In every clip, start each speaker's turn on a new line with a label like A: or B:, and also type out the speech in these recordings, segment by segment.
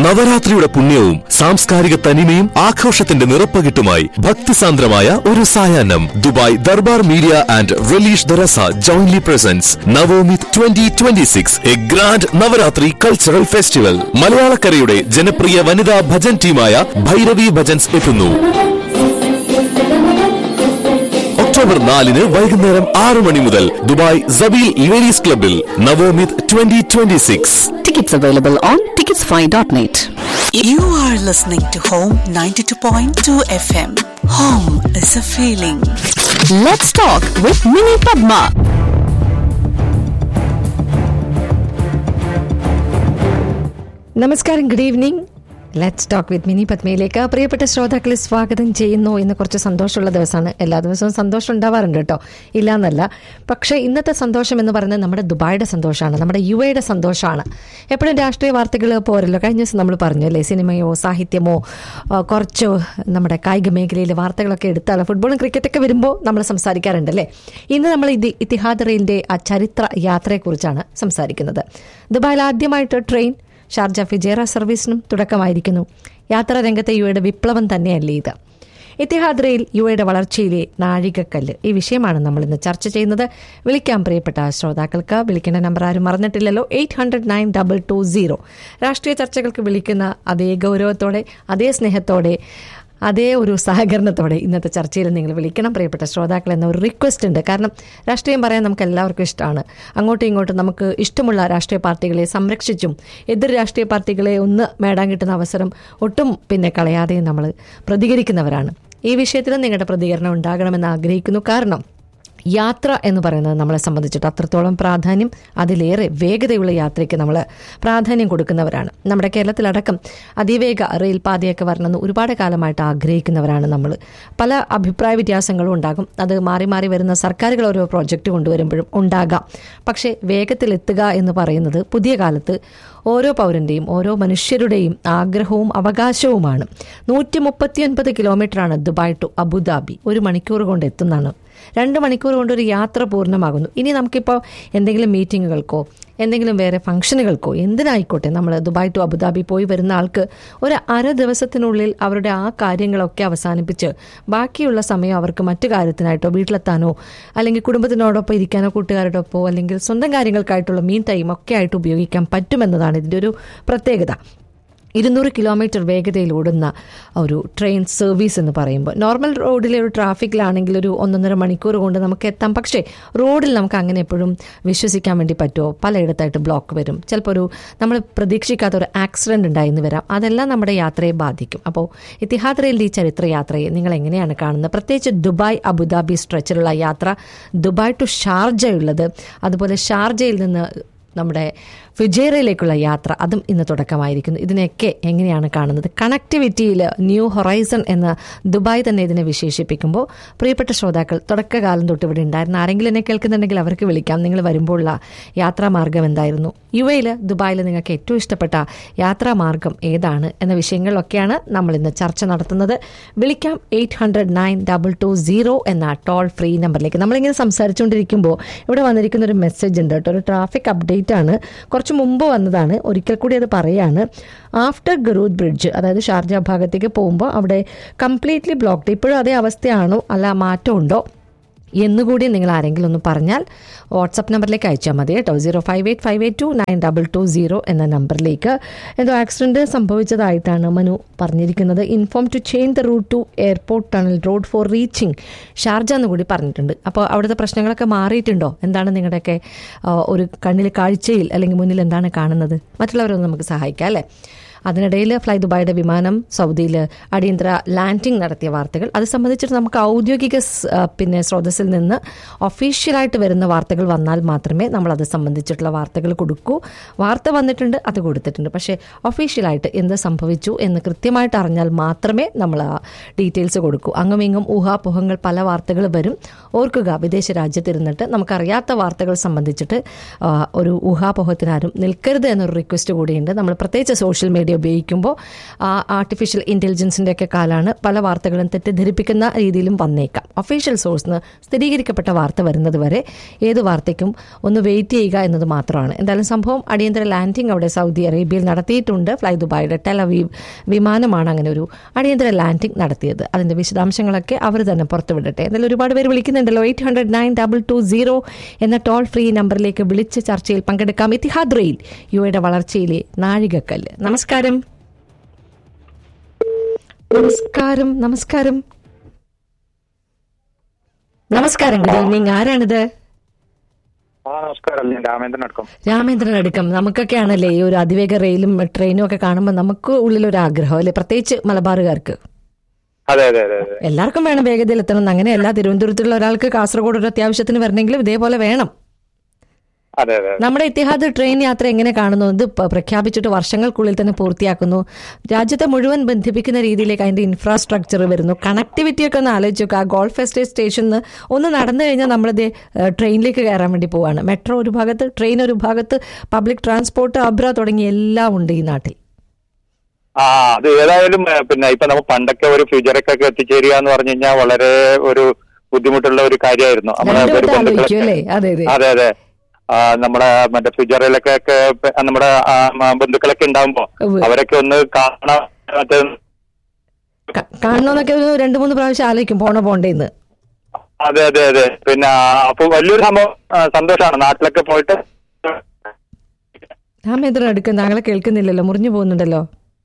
A: നവരാത്രിയുടെ പുണ്യവും സാംസ്കാരിക തനിമയും ആഘോഷത്തിന്റെ നിറപ്പകിട്ടുമായി ഭക്തിസാന്ദ്രമായ ഒരു സായാഹ്നം ദുബായ് ദർബാർ മീഡിയ ആൻഡ് റിലീഷ് ദറസ ജോയിൻലി പ്രസൻസ് നവോമിത് twenty twenty six a grand Navratri cultural festival മലയാളക്കരയുടെ ജനപ്രിയ വനിതാ ഭജൻ ടീമായ ഭൈരവി ഭജൻസ് എത്തുന്നു ഒക്ടോബർ നാലിന് വൈകുന്നേരം ആറ് മണി മുതൽ ദുബായ് സബീൽ ലേഡീസ് ക്ലബിൽ നവോമിത് twenty twenty six
B: Tickets available on ticketsfy.net.
C: You are listening to Home 92.2 FM. Home is a feeling.
B: Let's talk with Mini Padma.
D: നമസ്കാരം good evening let's talk with Mini പത്മയിലേക്ക് പ്രിയപ്പെട്ട ശ്രോതാക്കളെ സ്വാഗതം ചെയ്യുന്നു ഇന്ന് കുറച്ച് സന്തോഷമുള്ള ദിവസമാണ് എല്ലാ ദിവസവും സന്തോഷം ഉണ്ടാവാറുണ്ട് കേട്ടോ ഇല്ല എന്നല്ല പക്ഷേ ഇന്നത്തെ സന്തോഷം എന്ന് പറയുന്നത് നമ്മുടെ ദുബായുടെ സന്തോഷമാണ് നമ്മുടെ യു എയുടെ സന്തോഷമാണ് എപ്പോഴും രാഷ്ട്രീയ വാർത്തകൾ പോരല്ലോ കഴിഞ്ഞ ദിവസം നമ്മൾ പറഞ്ഞു അല്ലേ സിനിമയോ സാഹിത്യമോ ആ, കുറച്ച് നമ്മുടെ കായിക മേഖലയിലെ വാർത്തകളൊക്കെ എടുത്താൽ ഫുട്ബോളും ക്രിക്കറ്റൊക്കെ വരുമ്പോൾ നമ്മൾ സംസാരിക്കാറുണ്ട് അല്ലേ ഇന്ന് നമ്മൾ ഇത് ഇത്തിഹാദ് റെയിലിൻ്റെ ആ ചരിത്ര യാത്രയെക്കുറിച്ചാണ് സംസാരിക്കുന്നത് ദുബായിൽ ആദ്യമായിട്ട് ട്രെയിൻ ഷാർജ ഫിജേറ സർവീസിനും തുടക്കമായിരിക്കുന്നു യാത്രാ രംഗത്തെ യു എയുടെ വിപ്ലവം തന്നെയല്ലേ ഇത് ഇത്തിഹാദ് റെയിൽ യു എയുടെ വളർച്ചയിലെ നാഴികക്കല്ല് ഈ വിഷയമാണ് നമ്മൾ ഇന്ന് ചർച്ച ചെയ്യുന്നത് വിളിക്കാൻ പ്രിയപ്പെട്ട ശ്രോതാക്കൾക്ക് വിളിക്കേണ്ട നമ്പർ ആരും മറന്നിട്ടില്ലല്ലോ eight hundred nine double two zero രാഷ്ട്രീയ ചർച്ചകൾക്ക് വിളിക്കുന്ന അതേ ഗൗരവത്തോടെ അതേ സ്നേഹത്തോടെ അതേ ഒരു സഹകരണത്തോടെ ഇന്നത്തെ ചർച്ചയിൽ നിങ്ങൾ വിളിക്കണം പ്രിയപ്പെട്ട ശ്രോതാക്കൾ എന്ന ഒരു റിക്വസ്റ്റ് ഉണ്ട് കാരണം രാഷ്ട്രീയം പറയാൻ നമുക്ക് എല്ലാവർക്കും ഇഷ്ടമാണ് അങ്ങോട്ടും ഇങ്ങോട്ടും നമുക്ക് ഇഷ്ടമുള്ള രാഷ്ട്രീയ പാർട്ടികളെ സംരക്ഷിച്ചും എതിർ രാഷ്ട്രീയ പാർട്ടികളെ ഒന്ന് നേടാൻ കിട്ടുന്ന അവസരം ഒട്ടും പിന്നെ കളയാതെയും നമ്മൾ പ്രതികരിക്കുന്നവരാണ് ഈ വിഷയത്തിൽ നിങ്ങളുടെ പ്രതികരണം ഉണ്ടാകണമെന്ന് ആഗ്രഹിക്കുന്നു കാരണം യാത്ര എന്ന് പറയുന്നത് നമ്മളെ സംബന്ധിച്ചിട്ട് അത്രത്തോളം പ്രാധാന്യം അതിലേറെ വേഗതയുള്ള യാത്രയ്ക്ക് നമ്മൾ പ്രാധാന്യം കൊടുക്കുന്നവരാണ് നമ്മുടെ കേരളത്തിലടക്കം അതിവേഗ റെയിൽ പാതയൊക്കെ വരണമെന്ന് ഒരുപാട് കാലമായിട്ട് ആഗ്രഹിക്കുന്നവരാണ് നമ്മൾ പല അഭിപ്രായ വ്യത്യാസങ്ങളും ഉണ്ടാകും അത് മാറി മാറി വരുന്ന സർക്കാരുകൾ ഓരോ പ്രോജക്റ്റ് കൊണ്ടുവരുമ്പോഴും ഉണ്ടാകാം പക്ഷേ വേഗത്തിലെത്തുക എന്ന് പറയുന്നത് പുതിയ കാലത്ത് ഓരോ പൗരൻ്റെയും ഓരോ മനുഷ്യരുടെയും ആഗ്രഹവും അവകാശവുമാണ് നൂറ്റി മുപ്പത്തിയൊൻപത് കിലോമീറ്ററാണ് ദുബായ് ടു അബുദാബി ഒരു മണിക്കൂർ കൊണ്ട് എത്തുന്നതാണ് രണ്ട് മണിക്കൂർ കൊണ്ട് ഒരു യാത്ര പൂർണ്ണമാകുന്നു ഇനി നമുക്കിപ്പോൾ എന്തെങ്കിലും മീറ്റിങ്ങുകൾക്കോ എന്തെങ്കിലും വേറെ ഫംഗ്ഷനുകൾക്കോ എന്തിനായിക്കോട്ടെ നമ്മൾ ദുബായ് ടു അബുദാബി പോയി വരുന്ന ആൾക്ക് ഒരു അര ദിവസത്തിനുള്ളിൽ അവരുടെ ആ കാര്യങ്ങളൊക്കെ അവസാനിപ്പിച്ച് ബാക്കിയുള്ള സമയം അവർക്ക് മറ്റു കാര്യത്തിനായിട്ടോ വീട്ടിലെത്താനോ അല്ലെങ്കിൽ കുടുംബത്തിനോടൊപ്പം ഇരിക്കാനോ കൂട്ടുകാരോടൊപ്പമോ അല്ലെങ്കിൽ സ്വന്തം കാര്യങ്ങൾക്കായിട്ടുള്ള മീൻ ടൈം ഒക്കെ ആയിട്ട് ഉപയോഗിക്കാൻ പറ്റുമെന്നതാണ് ഇതിൻ്റെ ഒരു പ്രത്യേകത ഇരുന്നൂറ് കിലോമീറ്റർ വേഗതയിൽ ഓടുന്ന ഒരു ട്രെയിൻ സർവീസ് എന്ന് പറയുമ്പോൾ നോർമൽ റോഡിലെ ഒരു ട്രാഫിക്കിലാണെങ്കിൽ ഒരു ഒന്നൊന്നര മണിക്കൂർ കൊണ്ട് നമുക്ക് എത്താം പക്ഷേ റോഡിൽ നമുക്ക് അങ്ങനെ എപ്പോഴും വിശ്വസിക്കാൻ വേണ്ടി പറ്റുമോ പലയിടത്തായിട്ട് ബ്ലോക്ക് വരും ചിലപ്പോൾ ഒരു നമ്മൾ പ്രതീക്ഷിക്കാത്ത ഒരു ആക്സിഡന്റ് ഉണ്ടായിന്ന് വരാം അതെല്ലാം നമ്മുടെ യാത്രയെ ബാധിക്കും അപ്പോൾ ഇത്തിഹാദ് റെയിലിൻ്റെ ഈ ചരിത്ര യാത്രയെ നിങ്ങൾ എങ്ങനെയാണ് കാണുന്നത് പ്രത്യേകിച്ച് ദുബായ് അബുദാബി സ്ട്രെച്ചിലുള്ള യാത്ര ദുബായ് ടു ഷാർജ ഉള്ളത് അതുപോലെ ഷാർജയിൽ നിന്ന് നമ്മുടെ ഫിജേറയിലേക്കുള്ള യാത്ര അതും ഇന്ന് തുടക്കമായിരിക്കുന്നു ഇതിനെയൊക്കെ എങ്ങനെയാണ് കാണുന്നത് കണക്ടിവിറ്റിയിൽ ന്യൂ ഹൊറൈസൺ എന്ന് ദുബായ് തന്നെ ഇതിനെ വിശേഷിപ്പിക്കുമ്പോൾ പ്രിയപ്പെട്ട ശ്രോതാക്കൾ തുടക്കകാലം തൊട്ട് ഇവിടെ ഉണ്ടായിരുന്ന ആരെങ്കിലും എന്നെ കേൾക്കുന്നുണ്ടെങ്കിൽ അവർക്ക് വിളിക്കാം നിങ്ങൾ വരുമ്പോഴുള്ള യാത്രാമാർഗം എന്തായിരുന്നു യു എയിൽ ദുബായിൽ നിങ്ങൾക്ക് ഏറ്റവും ഇഷ്ടപ്പെട്ട യാത്രാമാർഗം ഏതാണ് എന്ന വിഷയങ്ങളിലൊക്കെയാണ് നമ്മൾ ഇന്ന് ചർച്ച നടത്തുന്നത് വിളിക്കാം eight hundred nine double two zero എന്ന ടോൾ ഫ്രീ നമ്പറിലേക്ക് നമ്മളിങ്ങനെ സംസാരിച്ചുകൊണ്ടിരിക്കുമ്പോൾ ഇവിടെ വന്നിരിക്കുന്ന ഒരു മെസ്സേജ് ഉണ്ട് കേട്ടോ ഒരു ട്രാഫിക് അപ്ഡേറ്റ് ആണ് കുറച്ച് മുമ്പ് വന്നതാണ് ഒരിക്കൽ കൂടി അത് പറയാണ് ആഫ്റ്റർ ഗറൂദ് ബ്രിഡ്ജ് അതായത് ഷാർജ ഭാഗത്തേക്ക് പോകുമ്പോൾ അവിടെ കംപ്ലീറ്റ്ലി ബ്ലോക്ക്ഡ് ഇപ്പോഴും അതേ അവസ്ഥയാണോ അല്ല മാറ്റമുണ്ടോ എന്നുകൂടി നിങ്ങൾ ആരെങ്കിലും ഒന്ന് പറഞ്ഞാൽ വാട്സപ്പ് നമ്പറിലേക്ക് അയച്ചാൽ മതി കേട്ടോ zero five eight five eight two nine double two zero എന്ന നമ്പറിലേക്ക് എന്തോ ആക്സിഡന്റ് സംഭവിച്ചതായിട്ടാണ് മനു പറഞ്ഞിരിക്കുന്നത് inform to change the route to airport tunnel road for reaching Sharjah എന്ന് കൂടി പറഞ്ഞിട്ടുണ്ട് അപ്പോൾ അവിടുത്തെ പ്രശ്നങ്ങളൊക്കെ മാറിയിട്ടുണ്ടോ എന്താണ് നിങ്ങളുടെയൊക്കെ ആ, ഒരു കണ്ണിൽ കാഴ്ചയിൽ അല്ലെങ്കിൽ മുന്നിൽ എന്താണ് കാണുന്നത് മറ്റുള്ളവരൊന്ന് നമുക്ക് സഹായിക്കാം അല്ലേ അതിനിടയിൽ ഫ്ലൈ ദുബായിയുടെ വിമാനം സൗദിയിൽ അടിയന്തര ലാൻഡിംഗ് നടത്തിയ വാർത്തകൾ അത് സംബന്ധിച്ചിട്ട് നമുക്ക് ഔദ്യോഗിക സ്- ആ, പിന്നെ സ്രോതസ്സിൽ നിന്ന് ഒഫീഷ്യലായിട്ട് വരുന്ന വാർത്തകൾ വന്നാൽ മാത്രമേ നമ്മൾ അത് സംബന്ധിച്ചിട്ടുള്ള വാർത്തകൾ കൊടുക്കൂ വാർത്ത വന്നിട്ടുണ്ട് അത് കൊടുത്തിട്ടുണ്ട് പക്ഷേ ഒഫീഷ്യലായിട്ട് എന്ത് സംഭവിച്ചു എന്ന് കൃത്യമായിട്ട് അറിഞ്ഞാൽ മാത്രമേ നമ്മൾ ആ ഡീറ്റെയിൽസ് കൊടുക്കൂ അങ്ങും ഇങ്ങും ഊഹാപോഹങ്ങൾ പല വാർത്തകൾ വരും ഓർക്കുക വിദേശ രാജ്യത്തിരുന്നിട്ട് നമുക്കറിയാത്ത വാർത്തകൾ സംബന്ധിച്ചിട്ട് ആ, ഒരു ഊഹാപോഹത്തിനാരും നിൽക്കരുത് എന്നൊരു റിക്വസ്റ്റ് കൂടിയുണ്ട് നമ്മൾ പ്രത്യേകിച്ച് സോഷ്യൽ മീഡിയ മീഡിയ ഉപയോഗിക്കുമ്പോൾ ആർട്ടിഫിഷ്യൽ ഇൻ്റലിജൻസിൻ്റെ ഒക്കെ കാലാണ് പല വാർത്തകളും തെറ്റിദ്ധരിപ്പിക്കുന്ന രീതിയിലും വന്നേക്കാം ഒഫീഷ്യൽ സോഴ്സിന് സ്ഥിരീകരിക്കപ്പെട്ട വാർത്ത വരുന്നത് വരെ ഏത് വാർത്തയ്ക്കും ഒന്ന് വെയിറ്റ് ചെയ്യുക എന്നത് മാത്രമാണ് എന്തായാലും സംഭവം അടിയന്തര ലാൻഡിംഗ് അവിടെ സൗദി അറേബ്യയിൽ നടത്തിയിട്ടുണ്ട് ഫ്ലൈ ദുബായിയുടെ ടെലവീവ് വിമാനമാണ് അങ്ങനെ ഒരു അടിയന്തര ലാൻഡിംഗ് നടത്തിയത് അതിന്റെ വിശദാംശങ്ങളൊക്കെ അവർ തന്നെ പുറത്തുവിടട്ടെ എന്നാലും ഒരുപാട് പേര് വിളിക്കുന്നുണ്ടല്ലോ eight hundred nine double two zero എന്ന ടോൾ ഫ്രീ നമ്പറിലേക്ക് വിളിച്ച് ചർച്ചയിൽ പങ്കെടുക്കാം ഇത്തിഹാദ് റെയിൽ യുവയുടെ വളർച്ചയിലെ നാഴികക്കല്ല് നമസ്കാരം നമസ്കാരം നമസ്കാരം നമസ്കാരം ഗുഡ് ഈവനിങ് ആരാണിത്
E: ആ നമസ്കാരം ഞാൻ രാമേന്ദ്രൻ അടുക്കം
D: രാമേന്ദ്രൻ അടുക്കം നമുക്കൊക്കെ ആണല്ലേ ഈ ഒരു അതിവേഗ റെയിലും ട്രെയിനും ഒക്കെ കാണുമ്പോൾ നമുക്ക് ഉള്ളിലൊരു ആഗ്രഹം അല്ലെ പ്രത്യേകിച്ച് മലബാറുകാർക്ക്
E: അതെ അതെ അതെ അതെ
D: എല്ലാവർക്കും വേണം വേഗതയിൽ എത്തണം എന്ന് അങ്ങനെയല്ല തിരുവനന്തപുരത്തുള്ള ഒരാൾക്ക് കാസർഗോഡ് ഒരു അത്യാവശ്യത്തിന് വരണമെങ്കിലും ഇതേപോലെ വേണം
E: അതെ അതെ
D: നമ്മുടെ ഇത്തിഹാദ് ട്രെയിൻ യാത്ര എങ്ങനെ കാണുന്നു ഇത് പ- പ്രഖ്യാപിച്ചിട്ട് വർഷങ്ങൾക്കുള്ളിൽ തന്നെ പൂർത്തിയാക്കുന്നു രാജ്യത്തെ മുഴുവൻ ബന്ധിപ്പിക്കുന്ന രീതിയിലേക്ക് അതിന്റെ ഇൻഫ്രാസ്ട്രക്ചർ വരുന്നു കണക്ടിവിറ്റി ഒക്കെ ഒന്ന് ആലോചിച്ച് നോക്കുക ആ ഗോൾഫ് എസ്റ്റേറ്റ് സ്റ്റേഷനിൽ ഒന്ന് നടന്നു കഴിഞ്ഞാൽ നമ്മളിത് ട്രെയിനിലേക്ക് കയറാൻ വേണ്ടി പോവാണ് മെട്രോ ഒരു ഭാഗത്ത് ട്രെയിൻ ഒരു ഭാഗത്ത് പബ്ലിക് ട്രാൻസ്പോർട്ട് അബ്ര തുടങ്ങി എല്ലാം ഉണ്ട് ഈ നാട്ടിൽ
E: ആ അത് ഏതായാലും ഏ, പിന്നെ ഇപ്പൊ നമ്മൾ പണ്ടൊക്കെ ഒരു ഫ്യൂച്ചറൊക്കെ എത്തിച്ചേരുക എന്ന് പറഞ്ഞു കഴിഞ്ഞാൽ വളരെ ഒരു ബുദ്ധിമുട്ടുള്ള ഒരു കാര്യമായിരുന്നു നമ്മുടെ
D: രണ്ടു
E: ഒരു
D: വട്ടം ആലോചിക്കും
E: ബന്ധുക്കളൊക്കെ
D: അല്ലേ അതെ അതെ
E: അതെ അതെ ആ, നമ്മുടെ മറ്റേ ഫ്യൂച്ചറിലൊക്കെ ഒക്കെ പ- നമ്മുടെ ആ, മ- ബന്ധുക്കളൊക്കെ ഉണ്ടാവുമ്പോ
D: ഉവ്വ്.
E: അവരൊക്കെ ഒന്ന് കാണാൻ മറ്റേ
D: ക- കാണണമെന്നൊക്കെ ഒരു രണ്ടു മൂന്ന് പ്രാവശ്യം ആലോചിക്കും പോണോ പോണ്ടേന്ന്
E: അതെ അതെ അതെ പിന്നെ ആ, അപ്പൊ വലിയൊരു സംഭവം ആ, സന്തോഷമാണ് നാട്ടിലൊക്കെ പോയിട്ട്
D: രാമേന്ദ്രൻ അടുക്കം താങ്കളെ കേൾക്കുന്നില്ലല്ലോ മുറിഞ്ഞു പോകുന്നുണ്ടല്ലോ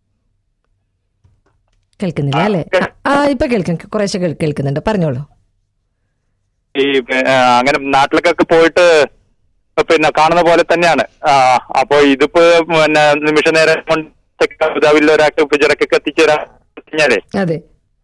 D: കേൾക്കുന്നില്ല അല്ലേ ആ, ആ ഇപ്പൊ കേൾക്കും കുറേശ്ശെ കേൾ- കേൾക്കുന്നുണ്ട് പറഞ്ഞോളൂ
E: ഈ ആ, അങ്ങനെ നാട്ടിലൊക്കെ പോയിട്ട് പിന്നെ കാണുന്ന പോലെ തന്നെയാണ് ആ, അപ്പൊ ഇതിപ്പോ പിന്നെ നിമിഷ നേരം കൊണ്ട് അബുദാബിയിൽ ഒരാൾക്ക് പിജറക്കൊക്കെ എത്തിച്ചേരാൻ കഴിഞ്ഞാലേ
D: അതെ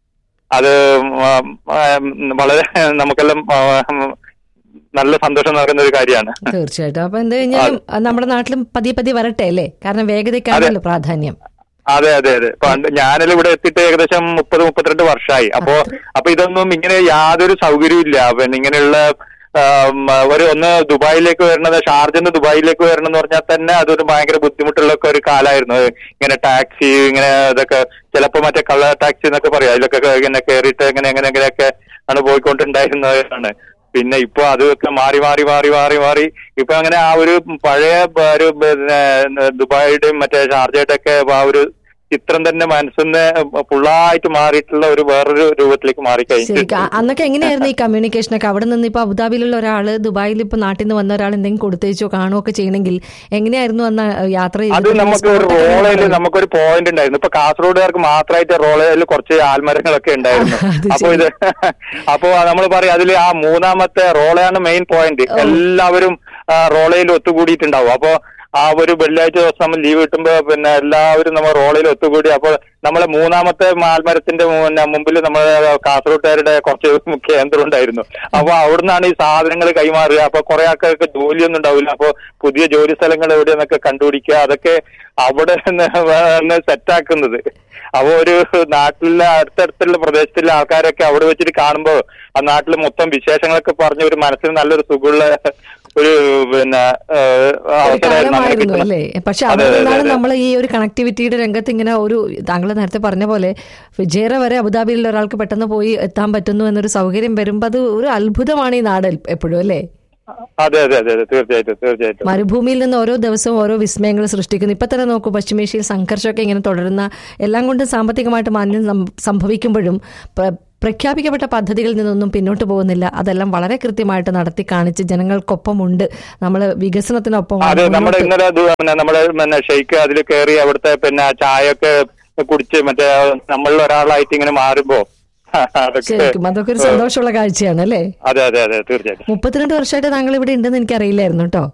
E: അത് ഉം, ഉം, വളരെ നമുക്കെല്ലാം ഉം, നല്ല സന്തോഷം നൽകുന്ന ഒരു കാര്യമാണ്
D: തീർച്ചയായിട്ടും അപ്പൊ എന്ത് കഴിഞ്ഞാലും നമ്മുടെ നാട്ടിലും പതിയെ പതിയെ വരട്ടെ അല്ലേ കാരണം വേഗതയ്ക്കാണല്ലോ പ്രാധാന്യം
E: അതെ അതെ അതെ പണ്ട് ഞാനെല്ലാം ഇവിടെ എത്തിയിട്ട് ഏകദേശം മുപ്പത് മുപ്പത്തിരണ്ട് വർഷമായി അപ്പോ അപ്പൊ ഇതൊന്നും ഇങ്ങനെ യാതൊരു സൗകര്യവും ഇല്ല പിന്നെ ഇങ്ങനെയുള്ള ആം, ഒരു ഒന്ന് ദുബായിലേക്ക് വരണത് ഷാർജന്ന് ദുബായിലേക്ക് വരണം എന്ന് പറഞ്ഞാൽ തന്നെ അതൊരു ഭയങ്കര ബുദ്ധിമുട്ടുള്ള ഒക്കെ ഒരു കാലമായിരുന്നു ഇങ്ങനെ ടാക്സി ഇങ്ങനെ ഇതൊക്കെ ചിലപ്പോ മറ്റേ കള്ള ടാക്സി എന്നൊക്കെ പറയാം അതിലൊക്കെ ഇങ്ങനെ കയറിയിട്ട് ഇങ്ങനെ എങ്ങനെ എങ്ങനെയൊക്കെ ആണ് പോയിക്കൊണ്ടുണ്ടായിരുന്നതാണ് പിന്നെ ഇപ്പൊ അതൊക്കെ മാറി മാറി മാറി മാറി മാറി ഇപ്പൊ അങ്ങനെ ആ ഒരു പഴയ ഒരു പിന്നെ ദുബായിയുടെയും മറ്റേ ഷാർജയുടെ ഒക്കെ ആ ഒരു ചിത്രം തന്നെ മനസ്സിന്ന് ഫുള്ളായിട്ട് മാറിയിട്ടുള്ള ഒരു വേറൊരു രൂപത്തിലേക്ക് മാറിക്കഴിഞ്ഞു
D: ശരിക്കും അ- അന്നൊക്കെ എങ്ങനെയായിരുന്നു ഈ കമ്മ്യൂണിക്കേഷൻ ഒക്കെ അവിടെ നിന്ന് ഇപ്പൊ അബുദാബിയിലുള്ള ഒരാള് ദുബായിൽ ഇപ്പൊ നാട്ടിൽ നിന്ന് വന്ന ഒരാൾ എന്തെങ്കിലും കൊടുത്തേച്ചോ കാണുകയോ ഒക്കെ ചെയ്യണമെങ്കിൽ എങ്ങനെയായിരുന്നു അന്ന് യാത്ര
E: അത്
D: ചെയ്തത്?
E: നമുക്ക് ഒരു
D: spot ഒക്കെ
E: റോളയിൽ
D: എങ്ങനെയായിരുന്നു?
E: നമുക്കൊരു പോയിന്റ് ഉണ്ടായിരുന്നു ഇപ്പൊ കാസർഗോഡുകാർക്ക് മാത്രമായിട്ട് റോളയിൽ കുറച്ച് ആൽമരങ്ങളൊക്കെ ഉണ്ടായിരുന്നു
D: അത്
E: അപ്പൊ ഇത് അപ്പൊ നമ്മൾ പറയും അതിൽ ആ മൂന്നാമത്തെ റോളയാണ് മെയിൻ പോയിന്റ് എല്ലാവരും ആ, റോളയിൽ ഒത്തുകൂടിയിട്ടുണ്ടാവും അപ്പൊ ആ ഒരു വെള്ളിയാഴ്ച ദിവസം നമ്മൾ ലീവ് കിട്ടുമ്പോ പിന്നെ എല്ലാവരും നമ്മൾ റോളയിൽ ഒത്തുകൂടി അപ്പൊ നമ്മളെ മൂന്നാമത്തെ മാൽമരത്തിന്റെ മുന്നെ മുമ്പിൽ നമ്മളെ കാസർഗോട്ടുകാരുടെ കുറച്ച് കേന്ദ്രം ഉണ്ടായിരുന്നു അപ്പൊ അവിടുന്നാണ് ഈ സാധനങ്ങൾ കൈമാറുക അപ്പൊ കുറെ ആൾക്കാർക്ക് ജോലിയൊന്നും ഉണ്ടാവില്ല അപ്പൊ പുതിയ ജോലി സ്ഥലങ്ങൾ എവിടെയെന്നൊക്കെ കണ്ടുപിടിക്കുക അതൊക്കെ അവിടെ സെറ്റാക്കുന്നത് അപ്പൊ ഒരു നാട്ടിലെ അടുത്തടുത്തുള്ള പ്രദേശത്തുള്ള ആൾക്കാരൊക്കെ അവിടെ വെച്ചിട്ട് കാണുമ്പോ ആ നാട്ടിലെ മൊത്തം വിശേഷങ്ങളൊക്കെ പറഞ്ഞ് ഒരു മനസ്സിന് നല്ലൊരു സുഖമുള്ള ഒരു പിന്നെ ഏഹ്,
D: ഒരു
E: അവസരമായിരുന്നു അങ്ങനെ
D: കാലമായിരുന്നു
E: കിട്ടുന്നത്.
D: അല്ലേ പക്ഷെ
E: അതെ,
D: അവിടെ
E: അതെ,
D: നിന്നാണ്
E: അതെ.
D: നമ്മൾ ഈ ഒരു കണക്ടിവിറ്റിയുടെ രംഗത്ത് ഇങ്ങനെ ഒരു താങ്കൾ നേരത്തെ പറഞ്ഞ പോലെ ഫിജേറ വരെ അബുദാബിയിലുള്ള ഒരാൾക്ക് പെട്ടെന്ന് പോയി എത്താൻ പറ്റുന്നു എന്നൊരു സൗകര്യം വരുമ്പോൾ അത് ഒരു അത്ഭുതമാണ് ഈ നാട് എപ്പോഴും അല്ലേ
E: അതെ അതെ അതെ അതെ തീർച്ചയായിട്ടും തീർച്ചയായിട്ടും
D: മരുഭൂമിയിൽ നിന്ന് ഓരോ ദിവസവും ഓരോ വിസ്മയങ്ങൾ സൃഷ്ടിക്കുന്നു ഇപ്പൊ തന്നെ നോക്കൂ പശ്ചിമേഷ്യയിൽ സംഘർഷമൊക്കെ ഇങ്ങനെ തുടരുന്ന എല്ലാം കൊണ്ടും സാമ്പത്തികമായിട്ട് മാന്യം സം- സംഭവിക്കുമ്പോഴും പ്ര- പ്രഖ്യാപിക്കപ്പെട്ട പദ്ധതികളിൽ നിന്നൊന്നും പിന്നോട്ട് പോകുന്നില്ല അതെല്ലാം വളരെ കൃത്യമായിട്ട് നടത്തി കാണിച്ച് ജനങ്ങൾക്കൊപ്പമുണ്ട് നമ്മൾ വികസനത്തിനൊപ്പം
E: അതെ നമ്മുടെ
D: മുന്നോട്ട്
E: ഇന്നലെ അത് പിന്നെ നമ്മുടെ പിന്നെ ഷെയ്ക്ക് അതിൽ കയറി അവിടുത്തെ പിന്നെ ചായയൊക്കെ കുടിച്ച് മറ്റേ നമ്മളിൽ ഒരാളായിട്ട് ഇങ്ങനെ മാറുമ്പോ അതൊക്കെ
D: ശരിക്കും അതൊക്കെ ഒരു സന്തോഷമുള്ള കാഴ്ചയാണ് അല്ലേ
E: അതെ അതെ അതെ തീർച്ചയായിട്ടും
D: മുപ്പത്തിരണ്ട് വർഷമായിട്ട് താങ്കൾ ഇവിടെ ഉണ്ടെന്ന് എനിക്ക് അറിയില്ലായിരുന്നു കേട്ടോ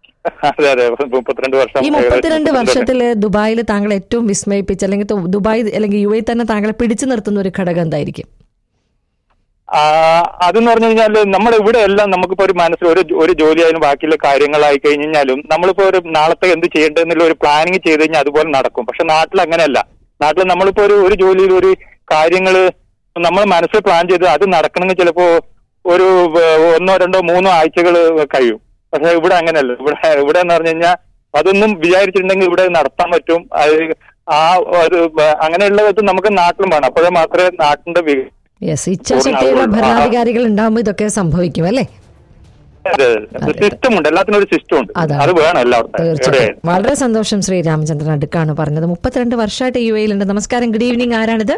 E: അതെ അതെ മുപ്പത്തിരണ്ട് വർഷം
D: ഈ മുപ്പത്തിരണ്ട് വർഷത്തില് ദുബായിൽ താങ്കൾ ഏറ്റവും വിസ്മയിപ്പിച്ച അല്ലെങ്കിൽ ദു- ദുബായ് അല്ലെങ്കിൽ യു എ തന്നെ താങ്കളെ പിടിച്ചു നിർത്തുന്ന ഒരു ഘടകം എന്തായിരിക്കും
E: ആ, അതെന്ന് പറഞ്ഞു കഴിഞ്ഞാൽ നമ്മുടെ ഇവിടെ എല്ലാം നമുക്കിപ്പോ ഒരു മനസ്സിൽ ഒരു ഒരു ജോലിയായാലും ബാക്കിയുള്ള കാര്യങ്ങളായി കഴിഞ്ഞാലും നമ്മളിപ്പോ ഒരു നാളത്തെ എന്ത് ചെയ്യേണ്ടതെന്നുള്ള ഒരു പ്ലാനിങ് ചെയ്ത് കഴിഞ്ഞാൽ അതുപോലെ നടക്കും പക്ഷെ നാട്ടിൽ അങ്ങനെയല്ല നാട്ടിൽ നമ്മളിപ്പോ ഒരു ഒരു ജോലിയിൽ ഒരു കാര്യങ്ങള് നമ്മൾ മനസ്സിൽ പ്ലാൻ ചെയ്ത് അത് നടക്കണമെങ്കിൽ ചിലപ്പോ ഒരു ഏഹ്, ഒന്നോ രണ്ടോ മൂന്നോ ആഴ്ചകൾ കഴിയും പക്ഷെ ഇവിടെ അങ്ങനെയല്ല ഇവിടെ ഇവിടെ എന്ന് പറഞ്ഞു കഴിഞ്ഞാൽ അതൊന്നും വിചാരിച്ചിട്ടുണ്ടെങ്കിൽ ഇവിടെ നടത്താൻ പറ്റും അത് ആ ഒരു ബ- അങ്ങനെയുള്ളത് നമുക്ക് നാട്ടിലും വേണം അപ്പോഴേ മാത്രമേ നാട്ടിന്റെ വി-
D: യെസ് ഇച്ഛാശക്തിയുള്ള ഭരണാധികാരികൾ ഉണ്ടാകുമ്പോൾ ഇതൊക്കെ സംഭവിക്കും അല്ലേ
E: സിസ്റ്റം ഉണ്ട് എല്ലാത്തിനും ഒരു സിസ്റ്റം ഉണ്ട്
D: അതാണ്.
E: അത് വേണം എല്ലാവർക്കും
D: തീർച്ചയായും
E: എവിടെയായാലും.
D: വളരെ സന്തോഷം ശ്രീ രാമചന്ദ്രൻ അടുക്കാണ് പറഞ്ഞത് മുപ്പത്തിരണ്ട് വർഷമായിട്ട് യു എയിലുണ്ട് നമസ്കാരം ഗുഡ് ഈവനിങ് ആരാണിത്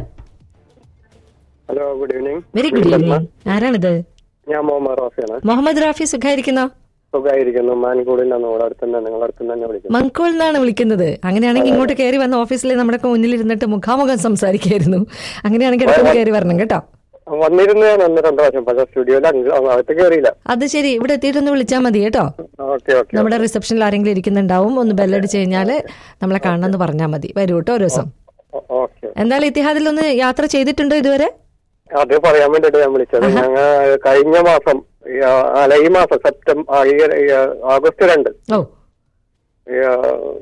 F: hello good evening
D: very good evening ആരാണിത്
F: ഞാൻ മുഹമ്മദ് റാഫിയാണ്
D: മുഹമ്മദ് റാഫി സുഖായിരിക്കുന്നോ
F: സുഖമായിരിക്കുന്നു മാൻകൂടിൽ നിങ്ങളുടെ അടുത്ത് തന്നെ നിങ്ങളുടെ അടുത്ത് തന്നെ വിളിക്കുന്നു
D: മങ്കോൾ എന്നാണ് വിളിക്കുന്നത് അങ്ങനെയാണെങ്കിൽ ഇങ്ങോട്ട് കയറി വന്ന ഓഫീസിൽ നമ്മുടെ മുന്നിൽ ഇരുന്നിട്ട് മുഖാമുഖം സംസാരിക്കായിരുന്നു അങ്ങനെയാണെങ്കിൽ ഇടയ്ക്കൊന്ന് കയറി വരണം കേട്ടോ
F: വന്നിരുന്നു ഞാൻ ഒന്ന് രണ്ട് പ്രാവശ്യം പക്ഷെ സ്റ്റുഡിയോയിൽ അകത്ത് കയറിയില്ല
D: അത് ശരി ഇവിടെ എത്തിയിട്ടൊന്ന് വിളിച്ചാൽ മതി കേട്ടോ
F: ഓക്കെ ഓക്കെ
D: നമ്മുടെ റിസപ്ഷനിൽ ആരെങ്കിലും ഇരിക്കുന്നുണ്ടാവും ഒന്ന് ബെല്ലടിച്ച് കഴിഞ്ഞാല് നമ്മളെ കാണണമെന്ന് പറഞ്ഞാൽ മതി വരൂ കേട്ടോ ഒരു ദിവസം
F: ഓക്കെ
D: എന്തായാലും ഇത്തിഹാദിൽ ഒന്ന് യാത്ര ചെയ്തിട്ടുണ്ടോ ഇതുവരെ
F: അത് പറയാൻ വേണ്ടിട്ട് ഞാൻ വിളിച്ചത് ഞങ്ങൾ കഴിഞ്ഞ മാസം ഈ, ആ, അല്ല ഈ മാസം സെപ്റ്റംബർ ആ, ഈ, ഈ, ആഗസ്റ്റ് രണ്ട്
D: ഓ
F: ഈ, ആ,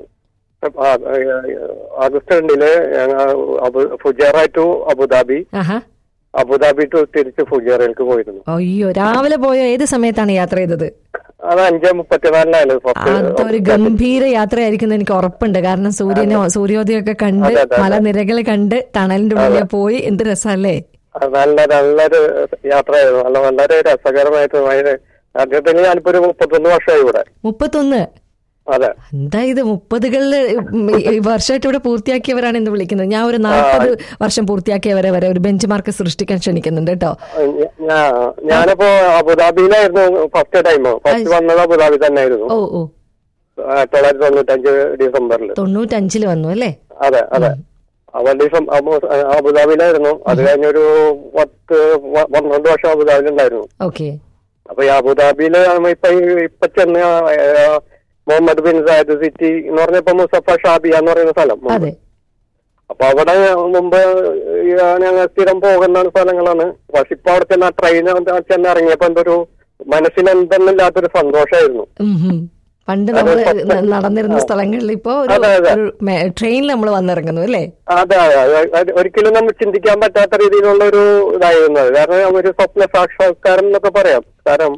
F: ആ, ഈ, ആഗസ്റ്റ് രണ്ടില് ഞങ്ങൾ അബു ഫുജേറ ടു അബുദാബി
D: ആഹാ
F: അബുദാബി ടു തിരിച്ച് ഫുജേറയിലേക്ക് പോയിരുന്നു
D: അയ്യോ രാവിലെ പോയോ ഏത് സമയത്താണ് യാത്ര ചെയ്തത്
F: അത് അഞ്ച് മുപ്പത്തിനാലിനായാലും
D: അതൊരു ഗംഭീര യാത്രയായിരിക്കും എനിക്ക് ഉറപ്പുണ്ട് കാരണം സൂര്യനോ സൂര്യോദയമൊക്കെ കണ്ട്
F: അതെ, അതെ, അതെ.
D: മലനിരകൾ കണ്ട് ടണലിന്റെ ഉള്ളിൽ പോയി എന്ത് രസമല്ലേ
F: അത് നല്ല നല്ലൊരു യാത്രയായിരുന്നു നല്ല വളരെ രസകരമായിട്ട് ഭയങ്കര ആദ്യത്തിന് ഞാനിപ്പോ ഒരു മുപ്പത്തൊന്ന് വർഷമായി ഇവിടെ
D: മുപ്പത്തൊന്ന്
F: അതെ
D: എന്താ ഇത് മുപ്പതുകളില് ഈ വർഷമായിട്ട് ഇവിടെ പൂർത്തിയാക്കിയവരാണ് ഇന്ന് വിളിക്കുന്നത് ഞാൻ ഒരു നാൽപ്പത് വർഷം പൂർത്തിയാക്കിയവരെ വരെ ഒരു ബെഞ്ച് മാർക്ക് സൃഷ്ടിക്കാൻ ക്ഷണിക്കുന്നുണ്ട് കേട്ടോ
F: ഞ- ഞാ- ഞാനിപ്പോ അബുദാബിയിലായിരുന്നു ഫസ്റ്റ് ടൈം ഫസ്റ്റ് വന്നത് അബുദാബി തന്നെയായിരുന്നു
D: ഓ ഓ
F: ആയിരത്തി തൊള്ളായിരത്തി തൊണ്ണൂറ്റഞ്ച് ഡിസംബറിൽ
D: തൊണ്ണൂറ്റഞ്ചില് വന്നു അല്ലേ
F: അതെ അതെ അവ ഡിസം അബു- അബുദാബിയിലായിരുന്നു അത് കഴിഞ്ഞൊരു പത്ത് പ- പന്ത്രണ്ട് വർഷം അബുദാബിയിലുണ്ടായിരുന്നു
D: ഓക്കെ
F: അപ്പൊ ഈ അബുദാബിയില് നമ്മ ഇപ്പൊ ഈ- ഇപ്പൊ ചെന്ന് ആ, ആ, മുഹമ്മദ് ബിൻ സായദ് സിറ്റി എന്ന് പറഞ്ഞപ്പോ മുസഫ ഷാബിയ എന്ന് പറയുന്ന സ്ഥലം
D: അതെ
F: അപ്പൊ അവിടെ മുമ്പ് ഈ ഞങ്ങൾ സ്ഥിരം പോകുന്ന സ്ഥലങ്ങളാണ് പക്ഷെ ഇപ്പൊ അവിടെ ചെന്ന് ആ ട്രെയിൻ ചെന്ന് ഇറങ്ങിയപ്പോ എന്തൊരു മനസ്സിന് എന്തെന്നില്ലാത്തൊരു സന്തോഷമായിരുന്നു
D: ഉം ഹും. പണ്ട് നമ്മൾ നടന്നിരുന്ന സ്ഥലങ്ങളിൽ ഇപ്പോ ഒരു
F: അതെ, അതെ.
D: ഒരു ട്രെയിനിൽ നമ്മൾ വന്നിറങ്ങുന്നു അല്ലേ
F: അതെ അതെ അതെ. അത് ഒരിക്കലും നമ്മൾ ചിന്തിക്കാൻ പറ്റാത്ത രീതിയിലുള്ള ഒരു ഇതായിരുന്നു അത് കാരണം ഒരു സ്വപ്ന സാക്ഷാത്കാരം എന്നൊക്കെ പറയാം കാരണം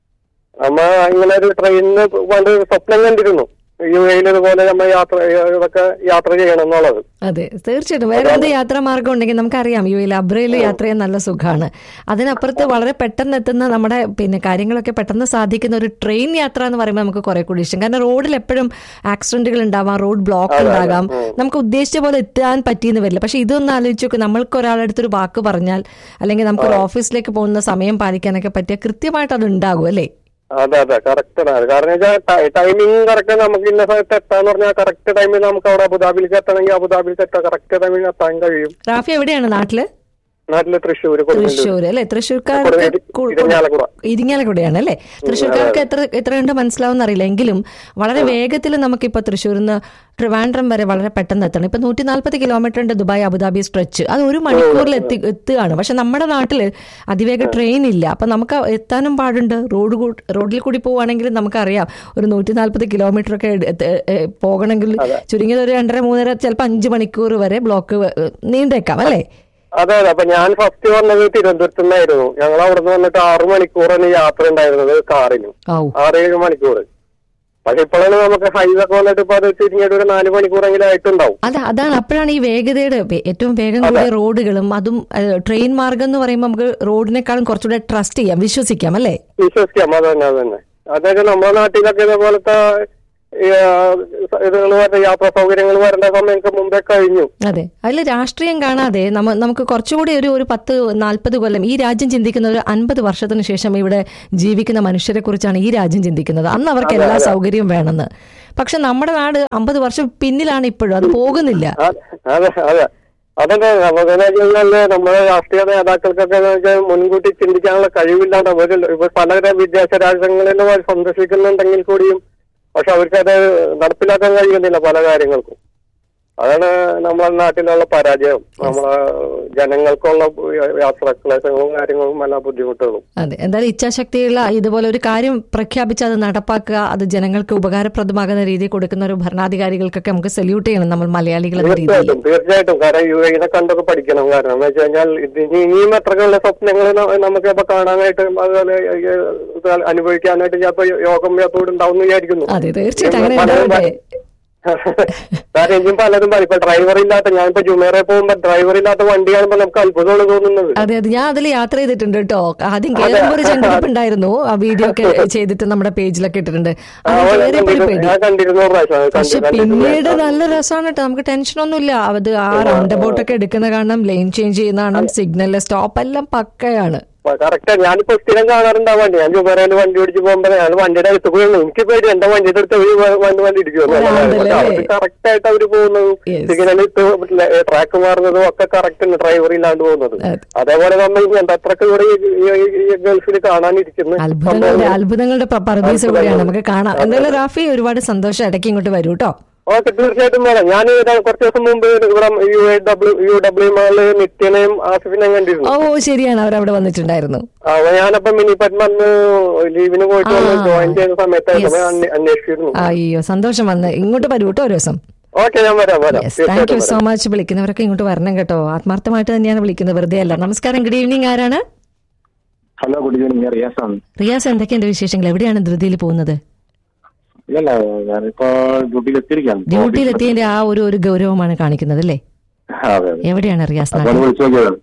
F: നമ്മ ഇങ്ങനെ ഒരു ട്രെയിനിന് പണ്ട് സ്വപ്നം കണ്ടിരുന്നു യു എയിൽ ഇതുപോലെ നമ്മൾ യാത്ര ഇതൊക്കെ യാത്ര ചെയ്യണം എന്നുള്ളത്
D: അതെ തീർച്ചയായിട്ടും വേറെ എന്ത് യാത്രാ മാർഗം ഉണ്ടെങ്കിൽ നമുക്കറിയാം യു എയിൽ അബ്രയിൽ യാത്ര ചെയ്യാൻ നല്ല സുഖമാണ് അതിനപ്പുറത്ത് വളരെ പെട്ടെന്ന് എത്തുന്ന നമ്മുടെ പിന്നെ കാര്യങ്ങളൊക്കെ പെട്ടെന്ന് സാധിക്കുന്ന ഒരു ട്രെയിൻ യാത്ര എന്ന് പറയുമ്പോൾ നമുക്ക് കുറെ കൂടി ഇഷ്ടം കാരണം റോഡിൽ എപ്പോഴും ആക്സിഡന്റുകൾ ഉണ്ടാവാം റോഡ് ബ്ലോക്ക് ഉണ്ടാകാം നമുക്ക് ഉദ്ദേശിച്ച പോലെ എത്താൻ പറ്റിയെന്ന് വരില്ല പക്ഷെ ഇതൊന്ന് ആലോചിച്ച് നോക്ക് നമ്മൾക്ക് ഒരാളടുത്തൊരു വാക്ക് പറഞ്ഞാൽ അല്ലെങ്കിൽ നമുക്ക് ഒരു ഓഫീസിലേക്ക് പോകുന്ന സമയം പാലിക്കാനൊക്കെ പറ്റിയ കൃത്യമായിട്ട് അത് ഉണ്ടാകും അല്ലേ
F: അതെ അതെ കറക്റ്റ് ആണ് കാരണം വെച്ചാൽ ടൈമിംഗ് കറക്റ്റ് നമുക്ക് ഇന്ന സമയത്ത് എത്താന്ന് പറഞ്ഞാൽ കറക്റ്റ് ടൈമിൽ നമുക്ക് അവിടെ അബുദാബിലേക്ക് എത്തണമെങ്കിൽ അബുദാബിലേക്ക് എത്താൻ കറക്റ്റ് ടൈമിൽ എത്താൻ കഴിയും
D: റാഫി എവിടെയാണ് നാട്ടില്
F: നാട്ടില് തൃശ്ശൂർ കൊടുങ്ങല്ലൂർ
D: തൃശ്ശൂർ അല്ലേ തൃശ്ശൂർക്കാർക്ക്
F: കൊടുങ്ങല്ലൂർ,
D: കു-
F: ഇരിങ്ങാലക്കുട.
D: ഇരിങ്ങാലക്കുടയാണ് അല്ലേ തൃശ്ശൂർക്കാർക്ക് എത്ര എത്ര കണ്ട് മനസ്സിലാവുന്ന അറിയില്ല എങ്കിലും വളരെ വേഗത്തിൽ നമുക്കിപ്പോ തൃശ്ശൂരിൽ നിന്ന് ട്രിവാൻഡ്രം വരെ വളരെ പെട്ടെന്ന് എത്തണം ഇപ്പൊ നൂറ്റി നാൽപ്പത് കിലോമീറ്റർ ഉണ്ട് ദുബായ് അബുദാബി സ്ട്രെച്ച് അത് ഒരു മണിക്കൂറിൽ എത്തി എത്തുകയാണ് പക്ഷെ നമ്മുടെ നാട്ടില് അതിവേഗ ട്രെയിൻ ഇല്ല അപ്പൊ നമുക്ക് എത്താനും പാടുണ്ട് റോഡ് കൂ- റോഡിൽ കൂടി പോവുകയാണെങ്കിൽ നമുക്കറിയാം ഒരു നൂറ്റി നാൽപ്പത് കിലോമീറ്റർ ഒക്കെ എടു- എത്ത- എ- എ- പോകണമെങ്കിൽ ചുരുങ്ങിയത് ഒരു രണ്ടര മൂന്നര ചിലപ്പോൾ അഞ്ച് മണിക്കൂർ വരെ ബ്ലോക്ക് നീണ്ടേക്കാം അല്ലേ
F: അതെ അതെ അപ്പൊ ഞാൻ ഫസ്റ്റ് വന്നത് തിരുവനന്തപുരത്ത് നിന്നായിരുന്നു ഞങ്ങൾ അവിടെ നിന്ന് വന്നിട്ട് ആറു മണിക്കൂറാണ് യാത്ര ഉണ്ടായിരുന്നത് കാറിന്
D: ഔ
F: ആറേഴ് മണിക്കൂർ പക്ഷെ ഇപ്പോഴാണ് നമുക്ക് ഹൈവേ ഒക്കെ വന്നിട്ട് ഇപ്പൊ അത് ചുരുങ്ങിയിട്ട് ഒരു നാല് മണിക്കൂറെങ്കിലും ആയിട്ടുണ്ടാവും
D: അതെ അതാണ് അപ്പോഴാണ് ഈ വേഗതയുടെ വേ- ഏറ്റവും വേഗം കൂടിയ റോഡുകളും അതും ഏഹ്, ട്രെയിൻ മാർഗം എന്ന് പറയുമ്പോൾ നമുക്ക് റോഡിനേക്കാളും കുറച്ചുകൂടെ ട്രസ്റ്റ് ചെയ്യാം വിശ്വസിക്കാം അല്ലേ
F: വിശ്വസിക്കാം അത് തന്നെ അത് തന്നെ അതായത് നമ്മുടെ നാട്ടിലൊക്കെ ഇതേപോലത്തെ ഇതുകൾ വരേണ്ട യാത്രാ സൗകര്യങ്ങൾ വരേണ്ട സമയമൊക്കെ മുമ്പേ കഴിഞ്ഞു
D: അതെ അതിൽ രാഷ്ട്രീയം കാണാതെ നമ്മ നമുക്ക് കുറച്ചുകൂടി ഒരു ഒരു പത്ത് നാൽപ്പത് കൊല്ലം ഈ രാജ്യം ചിന്തിക്കുന്ന ഒരു അൻപത് വർഷത്തിന് ശേഷം ഇവിടെ ജീവിക്കുന്ന മനുഷ്യരെ കുറിച്ചാണ് ഈ രാജ്യം ചിന്തിക്കുന്നത് അന്ന് അവർക്ക് എല്ലാ സൗകര്യവും വേണമെന്ന് പക്ഷെ നമ്മുടെ നാട് അമ്പത് വർഷം പിന്നിലാണ് ഇപ്പോഴും അത് പോകുന്നില്ല
F: അ- അതെ അതെ അതന്നെ നമുക്കെന്ന് വെച്ചാല് നമ്മുടെ രാഷ്ട്രീയ നേതാക്കൾക്കൊക്കെ എന്ന് വെച്ചാൽ മുൻകൂട്ടി ചിന്തിക്കാനുള്ള കഴിവില്ലാണ്ട് അവർ ഇപ്പൊ പല വിദേശ രാജ്യങ്ങളിൽ അവർ സന്ദർശിക്കുന്നുണ്ടെങ്കിൽ കൂടിയും പക്ഷെ അവർക്കത് നടപ്പിലാക്കാൻ കഴിയുന്നില്ല പല കാര്യങ്ങൾക്കും അതാണ് നമ്മുടെ നാട്ടിലുള്ള പരാജയം നമ്മളെ ജനങ്ങൾക്കുള്ള യാത്രാ ക്ലേശങ്ങളും കാര്യങ്ങളും എല്ലാ ബുദ്ധിമുട്ടുകളും
D: അതെ എന്തായാലും ഇച്ഛാശക്തിയുള്ള ഇതുപോലെ ഒരു കാര്യം പ്രഖ്യാപിച്ച് അത് നടപ്പാക്കുക അത് ജനങ്ങൾക്ക് ഉപകാരപ്രദമാകുന്ന രീതിയിൽ കൊടുക്കുന്ന ഒരു ഭരണാധികാരികൾക്കൊക്കെ നമുക്ക് സല്യൂട്ട് ചെയ്യണം നമ്മൾ മലയാളികൾ എന്ന രീതിയിൽ
F: തീർച്ചയായിട്ടും തീർച്ചയായിട്ടും കാരണം യു എനെ കണ്ടൊക്കെ പഠിക്കണം കാരണം എന്ന് വെച്ച് കഴിഞ്ഞാൽ ഇത് ഇനി ഇനിയും എത്രകളുടെ സ്വപ്നങ്ങൾ നമുക്ക് ഇപ്പൊ കാണാനായിട്ട് അതുപോലെ ഏ, ഇത് അനുഭവിക്കാനായിട്ട് ചിലപ്പോ യോഗം യാത്തോട് ഉണ്ടാവും എന്ന് വിചാരിക്കുന്നു
D: അതെ തീർച്ചയായിട്ടും അങ്ങനെ
F: പലരും
D: ഉണ്ടാവട്ടെ
F: കാരണം എനിക്കും പലതും പറയും ഇപ്പൊ ഡ്രൈവർ ഇല്ലാത്ത ഞാനിപ്പോ ജുമേറെ പോകുമ്പോ ഡ്രൈവർ ഇല്ലാത്ത വണ്ടി കാണുമ്പോ നമുക്ക് അത്ഭുതമാണ് തോന്നുന്നത്
D: അതെ അതെ ഞാൻ അതിൽ യാത്ര ചെയ്തിട്ടുണ്ട് കേട്ടോ ആദ്യം കയറുമ്പോൾ ഒരു ചെങ്കടിപ്പ് ഉണ്ടായിരുന്നു ആ വീഡിയോ ഒക്കെ ചെയ്തിട്ട് നമ്മുടെ പേജിലൊക്കെ ഇട്ടിട്ടുണ്ട്
F: ആ,
D: അത്
F: ഞാൻ
D: കയറിയപ്പോൾ ഒരു
F: കണ്ടിരുന്നു.
D: പേടി
F: ഞാൻ കണ്ടിരുന്നു ഒരു പ്രാവശ്യം അത്
D: പക്ഷെ
F: കണ്ടി- കണ്ടിരുന്നു.
D: പിന്നീട് നല്ല രസമാണ് കേട്ടോ നമുക്ക് ടെൻഷനൊന്നുമില്ല അത് ആ റൗണ്ട് അബൌട്ട് ഒക്കെ എടുക്കുന്ന കാണണം ലൈൻ ചേഞ്ച് ചെയ്യുന്ന കാണാം സിഗ്നൽ സ്റ്റോപ്പ് എല്ലാം പക്കയാണ്
F: കറക്റ്റാ ഞാനിപ്പോ സ്ഥിരം കാണാറുണ്ട് ആ വണ്ടി ഞാൻ ജുമേറയിൽ വണ്ടി ഓടിച്ച് പോകുമ്പോ ഞാൻ വണ്ടിയുടെ അടുത്ത് പോയി എനിക്ക് പേടി എന്റെ വണ്ടിയുടെ അടുത്ത് ഒരു വണ്ടി വണ്ടി ഇടിക്കുമോ
D: ഒരാളുണ്ടല്ലേ?
F: കറക്റ്റ് ആയിട്ട് അവര് പോകുന്നതും
D: Yes.
F: സിഗ്നൽ ട്രാക്ക് മാറുന്നതും ഒക്കെ കറക്റ്റ് ആണ് ഡ്രൈവർ ഇല്ലാണ്ട് പോകുന്നത്
D: അതെ.
F: അതേപോലെ നമ്മൾ എന്തത്രക്ക് ഇവിടെ ഈ- ഈ- ഈ ഗൾഫിൽ കാണാനിരിക്കുന്നു
D: അത്ഭുതങ്ങളുടെ അത്ഭുതങ്ങളുടെ പ- പറുദീസ കൂടിയാണ് നമുക്ക് കാണാം എന്തായാലും റാഫി ഒരുപാട് സന്തോഷം ഇടയ്ക്ക് ഇങ്ങോട്ട് വരൂ കേട്ടോ
F: ഓക്കെ തീർച്ചയായിട്ടും വേണം ഞാൻ കുറച്ച് ദിവസം മുമ്പ് ഇവിടെ U A W U W മാളില് നിത്യനെയും ആസിഫിനെയും കണ്ടിരുന്നു
D: ഓ ശരിയാണ് അവരവിടെ വന്നിട്ടുണ്ടായിരുന്നു
F: അപ്പൊ ഞാനപ്പോ മിനി പത്മ അന്ന് ലീവിന് പോയിട്ട് വന്ന്
D: ആ.
F: ജോയിൻ ചെയ്ത സമയത്തായിരുന്നു
D: Yes.
F: അപ്പൊ ഞാൻ അന്വേ- അന്വേഷിച്ചിരുന്നു
D: അയ്യോ സന്തോഷം വന്ന് ഇങ്ങോട്ട് വരൂ കേട്ടോ ഒരു ദിവസം
F: ഓക്കെ ഞാൻ വരാം വരാം
D: യെസ് താങ്ക് യു
F: തീർച്ചയായിട്ടും
D: സോ
F: വരാം.
D: മച്ച് വിളിക്കുന്നവരൊക്കെ ഇങ്ങോട്ട് വരണം കേട്ടോ ആത്മാർത്ഥമായിട്ട് തന്നെയാണ് വിളിക്കുന്നത് വെറുതെ അല്ല നമസ്കാരം ഗുഡ് ഈവനിങ് ആരാണ്
G: ഹലോ ഗുഡ് ഈവനിങ് ഞാൻ റിയാസാണ്
D: റിയാസ് എന്തൊക്കെയുണ്ട് വിശേഷങ്ങൾ എവിടെയാണ് ധൃതിയിൽ പോകുന്നത്
G: ഇല്ലല്ല ഞാനിപ്പോ ഡ്യൂട്ടിയിൽ എത്തിയിരിക്കുകയാണ്
D: ഡ്യൂട്ടിയിൽ എത്തിയതിന്റെ ആ ഒരു ഒരു ഗൗരവമാണ് കാണിക്കുന്നത് അല്ലേ
G: അതെ അതെ
D: എവിടെയാണ് റിയാസ്
G: അപ്പോൾ
D: നാട്ടിൽ
G: വിളിച്ചു നോക്കിയതാണ്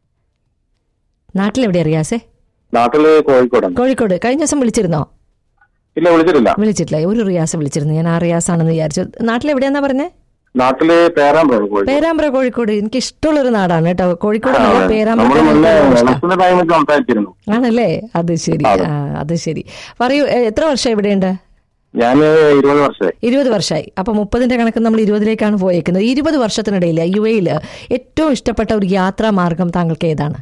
D: നാട്ടിൽ എവിടെയാ റിയാസേ
G: നാട്ടില് കോഴിക്കോടാണ്
D: കോഴിക്കോട് കഴിഞ്ഞ ദിവസം വിളിച്ചിരുന്നോ
G: ഇല്ല വിളിച്ചിട്ടില്ല
D: വിളിച്ചിട്ടില്ല ഒരു റിയാസ് വിളിച്ചിരുന്നു ഞാൻ ആ റിയാസ് ആണെന്ന് വിചാരിച്ചു നാട്ടിൽ എവിടെയാന്നാ പറഞ്ഞേ
G: നാട്ടില് പേരാമ്പ്ര കോഴിക്കോട്
D: പേരാമ്പ്ര കോഴിക്കോട് എനിക്ക് ഇഷ്ടമുള്ള ഒരു നാടാണ് കേട്ടോ കോഴിക്കോട്
G: ആ,
D: നല്ല
G: അതെ.
D: പേരാമ്പ്ര
G: നമ്മള് മുന്നേ
D: എനിക്ക് ഇഷ്ടാ.
G: ഇലക്ഷന്റെ ടൈമിൽ സംസാരിച്ചിരുന്നു
D: ആണല്ലേ അത് ശരി
G: അതെ.
D: ആ അത് ശരി പറയൂ എ, എത്ര വർഷം ഇവിടെയുണ്ട്
G: ഞാൻ ഇരുപത് വർഷമായി
D: ഇരുപത് വർഷമായി അപ്പൊ മുപ്പതിന്റെ കണക്ക് നമ്മൾ ഇരുപതിലേക്കാണ് പോയേക്കുന്നത് ഇരുപത് വർഷത്തിനിടയിൽ യു എയിൽ ഏറ്റവും ഇഷ്ടപ്പെട്ട ഒരു യാത്രാ മാർഗം താങ്കൾക്ക് ഏതാണ്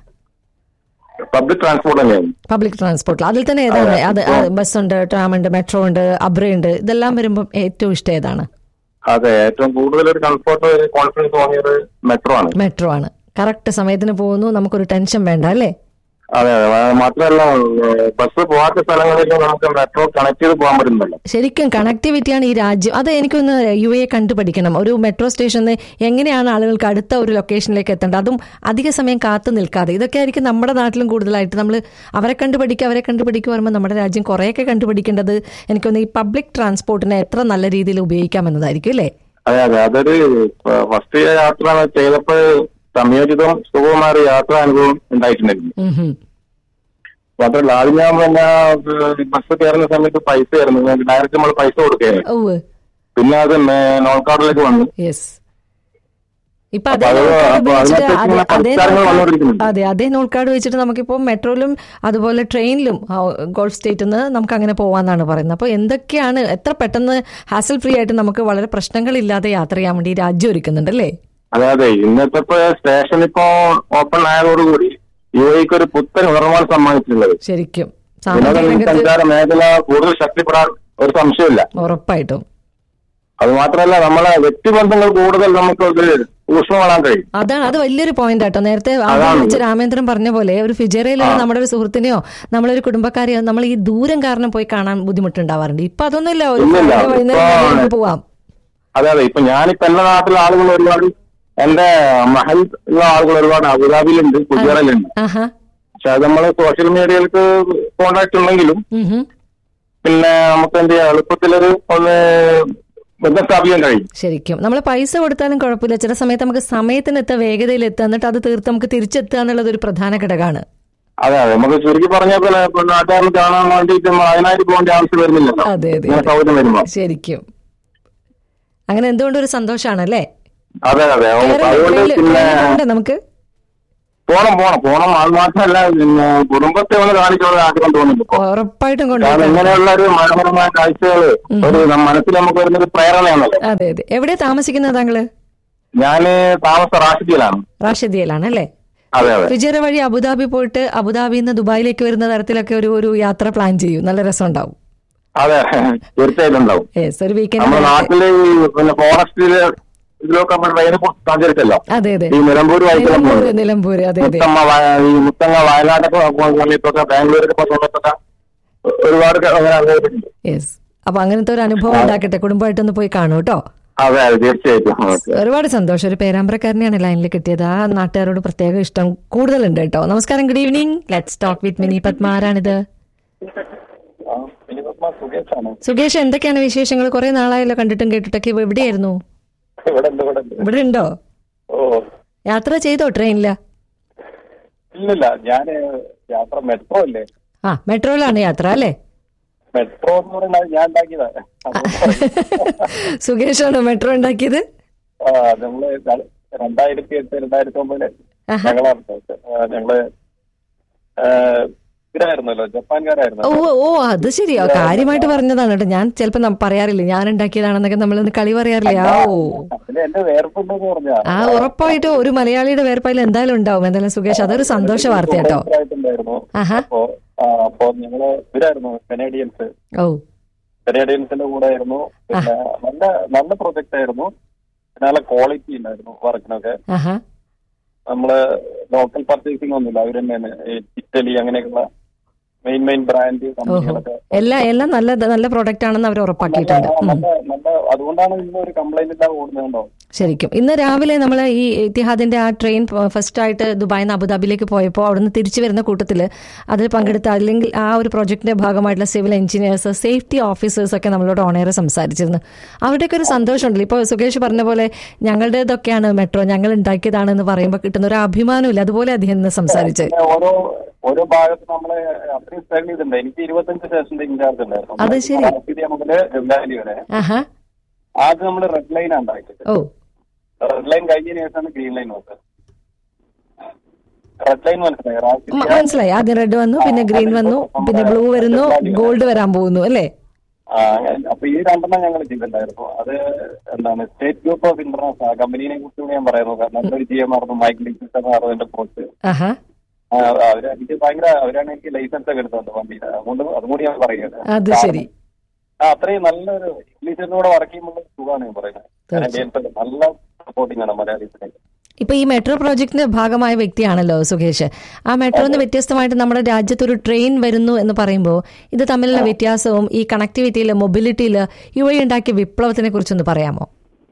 G: പബ്ലിക് ട്രാൻസ്പോർട്ട് തന്നെയാണ്
D: പബ്ലിക് ട്രാൻസ്പോർട്ടിൽ അതിൽ തന്നെ ഏതാണ് അത് ആ, ബസ്സുണ്ട് ട്രാമുണ്ട് മെട്രോ ഉണ്ട് അബ്രയുണ്ട് ഇതെല്ലാം വരുമ്പോൾ ഏറ്റവും ഇഷ്ടം ഏതാണ്
G: അതെ ഏറ്റവും കൂടുതൽ ഒരു കംഫർട്ട് കോൺഫിഡൻസ് തോന്നിയത് മെട്രോ ആണ്
D: മെട്രോ ആണ് കറക്റ്റ് സമയത്തിന് പോകുന്നു നമുക്കൊരു ടെൻഷൻ വേണ്ട അല്ലേ
G: അതെ അതെ ആ, മാത്രമല്ല ഏ, ബസ് പോകാത്ത സ്ഥലങ്ങളിൽ നമുക്ക് മെട്രോ കണക്ട് ചെയ്ത് പോകാൻ പറ്റുന്നല്ലോ
D: ശരിക്കും കണക്ടിവിറ്റിയാണ് ഈ രാജ്യം അത് എനിക്കൊന്ന് യു എ കണ്ടുപഠിക്കണം ഒരു മെട്രോ സ്റ്റേഷനിൽ എങ്ങനെയാണ് ആളുകൾക്ക് അടുത്ത ഒരു ലൊക്കേഷനിലേക്ക് എത്തേണ്ടത് അതും അധിക സമയം കാത്തു നിൽക്കാതെ ഇതൊക്കെ ആയിരിക്കും നമ്മുടെ നാട്ടിലും കൂടുതലായിട്ട് നമ്മൾ അവരെ കണ്ടുപഠിക്കുക അവരെ കണ്ടുപഠിക്കുക പറയുമ്പോൾ നമ്മുടെ രാജ്യം കുറേയൊക്കെ കണ്ടുപിടിക്കേണ്ടത് എനിക്കൊന്ന് ഈ പബ്ലിക് ട്രാൻസ്പോർട്ടിനെ എത്ര നല്ല രീതിയിൽ ഉപയോഗിക്കാം എന്നതായിരിക്കും അല്ലേ
G: അതെ അതെ അതൊരു ഫസ്റ്റ് യാത്ര ചെയ്തപ്പോൾ സംയോജിതവും സുഖവുമായ ഒരു യാത്രാ അനുഭവം ഉണ്ടായിട്ടുണ്ടായിരുന്നു
D: ഉം ഹും.
G: മാത്രമല്ല ആദ്യം ഞാൻ പിന്നെ ബസ് കയറുന്ന സമയത്ത് പൈസ ആയിരുന്നു ഡയറക്റ്റ് നമ്മൾ പൈസ കൊടുക്കുകയായിരുന്നു
D: ഓവ്
G: പിന്നെ അത് നോൺ കാർഡിലേക്ക് വന്നു
D: യെസ് ഇപ്പൊ
G: അപ്പൊ
D: അതേ
G: അത്
D: നോട്ട് കാർഡ്
G: അപ്പൊ
D: ഉപയോഗിച്ചിട്ട്
G: അതിനകത്ത്
D: അതെ-
G: ഇങ്ങനെ
D: അതേ
G: സംസ്കാരങ്ങൾ
D: നോട്ട് കാർഡ്
G: വന്നുകൊണ്ടിരിക്കുന്നുണ്ട്.
D: അതെ അതേ നോട്ട് കാർഡ് വെച്ചിട്ട് നമുക്കിപ്പോൾ മെട്രോയിലും അതുപോലെ ട്രെയിനിലും ആ, ഗൾഫ് സ്റ്റേറ്റിൽ നിന്ന് നമുക്ക് അങ്ങനെ പോവാന്നാണ് പറയുന്നത് അപ്പോൾ എന്തൊക്കെയാണ് എത്ര പെട്ടെന്ന് ഹാസൽ ഫ്രീ ആയിട്ട് നമുക്ക് വളരെ പ്രശ്നങ്ങളില്ലാതെ യാത്ര ചെയ്യാൻ വേണ്ടി ഈ രാജ്യം ഒരുക്കുന്നുണ്ട് അല്ലേ
G: അതെ അതെ ഇന്നത്തെ ഇപ്പൊ സ്റ്റേഷൻ ഇപ്പോ ഓപ്പൺ ആയതോടുകൂടി യു എക്ക് ഒരു പുത്തൻ ഉറവാണ് സമ്മാനിച്ചിട്ടുള്ളത്
D: ശരിക്കും സാമ്പത്തിക രംഗത്ത്
G: വിനോദസഞ്ചാര മേഖല കൂടുതൽ ശക്തിപ്പെടാൻ ഒരു സംശയമില്ല
D: ഉറപ്പായിട്ടും
G: അത് മാത്രമല്ല നമ്മളെ വ്യക്തിബന്ധങ്ങൾ കൂടുതൽ നമുക്ക് ഒരു ഊഷ്മമാകാൻ കഴിയും
D: അതാണ് അത് വലിയൊരു പോയിന്റ് ആട്ടോ നേരത്തെ ആദ്യം
G: അതാണ്.
D: വിളിച്ച രാമേന്ദ്രൻ പറഞ്ഞ പോലെ ഒരു ഫിജറയിലുള്ള നമ്മുടെ ഒരു സുഹൃത്തിനെയോ നമ്മളൊരു കുടുംബക്കാരെയോ നമ്മൾ ഈ ദൂരം കാരണം പോയി കാണാൻ ബുദ്ധിമുട്ടുണ്ടാവാറുണ്ട് ഇപ്പൊ അതൊന്നുമില്ല ഒരു
G: ഇല്ലില്ല.
D: Friday വൈകുന്നേരം
G: ഇപ്പൊ-
D: നമുക്ക് പോവാം
G: അതെ അതെ ഇപ്പൊ ഞാനിപ്പോ എന്റെ നാട്ടിലെ ആളുകൾ ഒരുപാട് എന്റെ മഹൽ ഉള്ള ആളുകൾ ഒരുപാട് അബുദാബിയിലുണ്ട് കുജറയിലുണ്ട്
D: ആഹാ
G: പക്ഷെ അത് നമ്മൾ സോഷ്യൽ മീഡിയയിലേക്ക് കോണ്ടാക്ട് ഉണ്ടെങ്കിലും
D: ഉം ഹും.
G: പിന്നെ നമുക്ക് എന്ത് ചെയ്യാം എളുപ്പത്തിലൊരു ഒന്ന് ബന്ധം സ്ഥാപിക്കാൻ കഴിയും
D: ശരിക്കും നമ്മൾ പൈസ കൊടുത്താലും കുഴപ്പമില്ല ചില സമയത്ത് നമുക്ക് സമയത്തിന് എത്താൻ വേഗതയിൽ എത്തുക എന്നിട്ട് അത് തീർത്ത് നമുക്ക് തിരിച്ചെത്തുക എന്നുള്ളത് ഒരു പ്രധാന ഘടകമാണ്
G: അതെ അതെ നമുക്ക് ചുരുക്കി പറഞ്ഞാൽ പോലെ ഇപ്പൊ നാട്ടുകാരിൽ കാണാൻ വേണ്ടിയിട്ട് നമ്മൾ അതിനായിട്ട് പോകേണ്ട ആവശ്യം വരുന്നില്ലല്ലോ
D: അതെ അതെ
G: ഇങ്ങനെ സൗകര്യം വരുമ്പോ
D: ശരിക്കും അങ്ങനെ എന്തുകൊണ്ടും ഒരു സന്തോഷമാണല്ലേ
G: അതെ അതെ ഓ,
D: വേറെ
G: അതുകൊണ്ട്
D: ട്രെയിനില്
G: പിന്നെ
D: ട്രെയിനിലുണ്ട് നമുക്ക്
G: പോണം പോണം പോണം അത് മാത്രമല്ല പിന്നെ കുടുംബത്തെ ഒന്ന് കാണിച്ചുള്ള ആഗ്രഹം തോന്നുന്നു ഇപ്പൊ
D: ഉറപ്പായിട്ടും
G: കാരണം
D: കൊണ്ടുപോകാം
G: ഇങ്ങനെയുള്ള ഒരു മനോഹരമായ കാഴ്ചകൾ ഒരു നം- മനസ്സിൽ നമുക്ക് വരുന്നൊരു പ്രേരണയാണല്ലോ
D: അതെ അതെ എവിടെയാ താമസിക്കുന്നത് താങ്കള്
G: ഞാന് താമസ റാഷിദിയിലാണ്
D: റാഷിദിയയിലാണ് അല്ലേ
G: അതെ അതെ
D: ഫിജറ വഴി അബുദാബി പോയിട്ട് അബുദാബിയിൽ നിന്ന് ദുബായിലേക്ക് വരുന്ന തരത്തിലൊക്കെ ഒരു ഒരു യാത്ര പ്ലാൻ ചെയ്യൂ നല്ല രസം ഉണ്ടാവും
G: അതെ തീർച്ചയായിട്ടും ഉണ്ടാവും
D: യെസ് ഒരു
G: നമ്മുടെ
D: വീക്കെൻഡ്
G: നാട്ടില് ഈ പിന്നെ ഫോറസ്റ്റില് ഇതിലൊക്കെ നമ്മൾ ട്രെയിന് സഞ്ചരിച്ചല്ലോ
D: അതെ അതെ
G: ഈ നിലമ്പൂർ വൈക്കലം
D: നിലമ്പൂര്
G: പോകുന്നത്
D: നിലമ്പൂര് അതെ അതെ
G: മുത്തമ്മ വയ- ഈ മുത്തങ്ങ വയനാടൊക്കെ പോകുന്ന സമയത്തൊക്കെ ബാംഗ്ലൂരൊക്കെ പോകുന്ന സമയത്തൊക്കെ ഒരുപാട് ക- അങ്ങനെ അനുഭവിച്ചിട്ടുണ്ട്
D: യെസ് അപ്പൊ അങ്ങനത്തെ ഒരു അനുഭവം ഉണ്ടാക്കട്ടെ കുടുംബമായിട്ടൊന്ന് പോയി കാണൂ കേട്ടോ
G: അതെ അതെ തീർച്ചയായിട്ടും ഓക്കെ
D: ഒരുപാട് സന്തോഷം ഒരു പേരാമ്പ്രക്കാരനെയാണ് ലൈനിൽ കിട്ടിയത് ആ നാട്ടുകാരോട് പ്രത്യേക ഇഷ്ടം കൂടുതലുണ്ട് കേട്ടോ നമസ്കാരം good evening let's talk with Mini Padma ആരാണിത്
G: പത്മ സുഖേഷാണ്
D: സുകേഷ് എന്തൊക്കെയാണ് വിശേഷങ്ങൾ കുറെ നാളായല്ലോ കണ്ടിട്ടും കേട്ടിട്ടൊക്കെ ഇവ എവിടെയായിരുന്നു
G: ഇവിടെ ഉണ്ട് ഇവിടെ ഉണ്ട്
D: ഇവിടെ ഉണ്ടോ
G: ഓ
D: യാത്ര ചെയ്തോ ട്രെയിനില്
G: ഇല്ലില്ല ഞാൻ യാത്ര മെട്രോ അല്ലേ
D: ആ മെട്രോയിലാണ് യാത്ര അല്ലേ
G: മെട്രോ എന്ന് പറയുന്നത് ഞാൻ ഉണ്ടാക്കിയതാ അതുകൊണ്ട് പറയും.
D: സുകേഷാണോ മെട്രോ ഉണ്ടാക്കിയത്
G: ആ നമ്മള് ര- രണ്ടായിരത്തി എട്ട് രണ്ടായിരത്തി ഒമ്പതില്
D: ആഹാ.
G: ഞങ്ങളാണ് ആ, ഞങ്ങള് ആ, ഇവരായിരുന്നല്ലോ ജപ്പാൻകാരായിരുന്നു
D: ഓ ഓ അത് ശരിയോ കാര്യമായിട്ട് പറഞ്ഞതാണ് കേട്ടോ ഞാൻ ചിലപ്പോ നം- പറയാറില്ല ഞാൻ ഉണ്ടാക്കിയതാണെന്നൊക്കെ നമ്മളൊന്ന് കളി പറയാറില്ലേ ആ ഓ
G: അതിന് എന്റെ വേർപ്പുണ്ടെന്ന് പറഞ്ഞാ
D: ആ ഉറപ്പായിട്ടും ഒരു മലയാളിയുടെ വേർപ്പായിൽ എന്തായാലും ഉണ്ടാവും എന്തായാലും സുകേഷ് അതൊരു സന്തോഷ വാർത്ത കേട്ടോ
G: ായിട്ടുണ്ടായിരുന്നു
D: ആഹാ
G: അപ്പോ ആ, അപ്പോ ഞങ്ങള് ഇവരായിരുന്നു കനേഡിയൻസ്
D: ഓ
G: കനേഡിയൻസിന്റെ കൂടെ ആയിരുന്നു പിന്നെ നല്ല നല്ല പ്രൊജക്ട് ആയിരുന്നു പിന്നെ നല്ല ക്വാളിറ്റി ഉണ്ടായിരുന്നു വർക്കിനൊക്കെ
D: ആഹാ
G: നമ്മള് ലോക്കൽ പർച്ചേസിംഗ് ഒന്നുമില്ല അവർ തന്നെയാണ് ഈ ഇറ്റലി അങ്ങനെയൊക്കെയുള്ള മെയിൻ മെയിൻ ബ്രാൻഡ്
D: ഓഹോ
G: കമ്പനികളൊക്കെ
D: എല്ലാം എല്ലാം നല്ല നല്ല പ്രോഡക്റ്റ് ആണെന്ന് അവർ ഉറപ്പാക്കിയിട്ടുണ്ട് ഉം.
G: നല്ല നല്ല അതുകൊണ്ടാണ് ഇന്ന് ഒരു കംപ്ലൈന്റ് ഇല്ലാതെ ഓടുന്നുണ്ടോ
D: ശരിക്കും ഇന്ന് രാവിലെ നമ്മൾ ഈ ഇത്തിഹാദിന്റെ ആ ട്രെയിൻ ഫസ്റ്റ് ആയിട്ട് ദുബായിൽ നിന്ന് അബുദാബിയിലേക്ക് പോയപ്പോൾ അവിടുന്ന് തിരിച്ചു വരുന്ന കൂട്ടത്തിൽ അതിൽ പങ്കെടുത്ത അല്ലെങ്കിൽ ആ ഒരു പ്രോജക്റ്റിന്റെ ഭാഗമായിട്ടുള്ള സിവിൽ എഞ്ചിനീയേഴ്സ് സേഫ്റ്റി ഓഫീസേഴ്സ് ഒക്കെ നമ്മളോട് ഓണേറെ സംസാരിച്ചിരുന്നു അവരുടെയൊക്കെ ഒരു സന്തോഷമുണ്ടല്ലോ ഇപ്പോൾ സുകേഷ് പറഞ്ഞ പോലെ ഞങ്ങളുടേതൊക്കെയാണ് മെട്രോ ഞങ്ങൾ ഉണ്ടാക്കിയതാണെന്ന് പറയുമ്പോൾ കിട്ടുന്ന ഒരു അഭിമാനമില്ല അതുപോലെ അദ്ദേഹം ഇന്ന് സംസാരിച്ച്
G: പിന്നെ ഓരോ ഓരോ ഭാഗത്ത് നമ്മളെ അത്രയും സ്ട്രഗിൾ ചെയ്തിട്ടുണ്ട് എനിക്ക് ഇരുപത്തഞ്ച് സ്റ്റേഷന്റെ ഇൻചാർജ് ഉണ്ടായിരുന്നു
D: അത് ശരി.
G: ആർസിഡിയ മുതല് ഗംഗാലി വരെ
D: ആഹാ
G: ആദ്യം നമ്മൾ റെഡ് ലൈൻ ഉണ്ടാക്കിയത്
D: ഓ
G: റെഡ് ലൈൻ കഴിഞ്ഞതിന് ശേഷമാണ് ഗ്രീൻ ലൈൻ വന്നത് റെഡ് ലൈൻ മനസ്സിലായി
D: മ- മനസ്സിലായി ആദ്യം റെഡ് വന്നു പിന്നെ ഗ്രീൻ വന്നു പിന്നെ ബ്ലൂ വരുന്നു ഗോൾഡ് വരാൻ പോകുന്നു അല്ലേ
G: ആ, അങ്ങനെ- അപ്പൊ ഈ രണ്ടെണ്ണം ഞങ്ങൾ ചെയ്തിട്ടുണ്ടായിരുന്നു അത് എന്താണ് സ്റ്റേറ്റ് ഗ്രൂപ്പ് ഓഫ് ഇന്റർനാഷണൽ ആ കമ്പനീനെ കുറിച്ച് കൂടി ഞാൻ പറയുന്നു കാരണം നല്ലൊരു ജി എം ആയിരുന്നു മൈക്ക് ലിക്സിസ് എന്നായിരുന്നു എന്റെ പോസ്റ്റ്
D: ആഹാ
G: അവര് എനിക്ക് ഭയങ്കര അവരാണ് എനിക്ക് ലൈസൻസ് ഒക്കെ എടുത്തത് വണ്ടിയുടെ അതുകൊണ്ട് അതും കൂടി ഞാൻ പറയുന്നത്
D: അത് ശരി
G: ആ അത്രയും നല്ലൊരു ഇംഗ്ലീഷിന്റെ കൂടെ വർക്ക് ചെയ്യുമ്പോൾ സുഖമാണ് ഞാൻ പറയുന്നത് Canadians നല്ല സപ്പോർട്ടിംഗ് ആണ് മലയാളീസിനെ
D: ഇപ്പൊ ഈ മെട്രോ പ്രോജക്ടിന്റെ ഭാഗമായ വ്യക്തിയാണല്ലോ സുകേഷ് ആ മെട്രോന്ന് വ്യത്യസ്തമായിട്ട് നമ്മുടെ രാജ്യത്ത് ഒരു ട്രെയിൻ വരുന്നു എന്ന് പറയുമ്പോൾ ഇത് തമ്മിലുള്ള വ്യത്യാസവും ഈ കണക്ടിവിറ്റിയിൽ മൊബിലിറ്റിയിൽ യു ഐ ഉണ്ടാക്കിയ വിപ്ലവത്തിനെ കുറിച്ചൊന്ന് പറയാമോ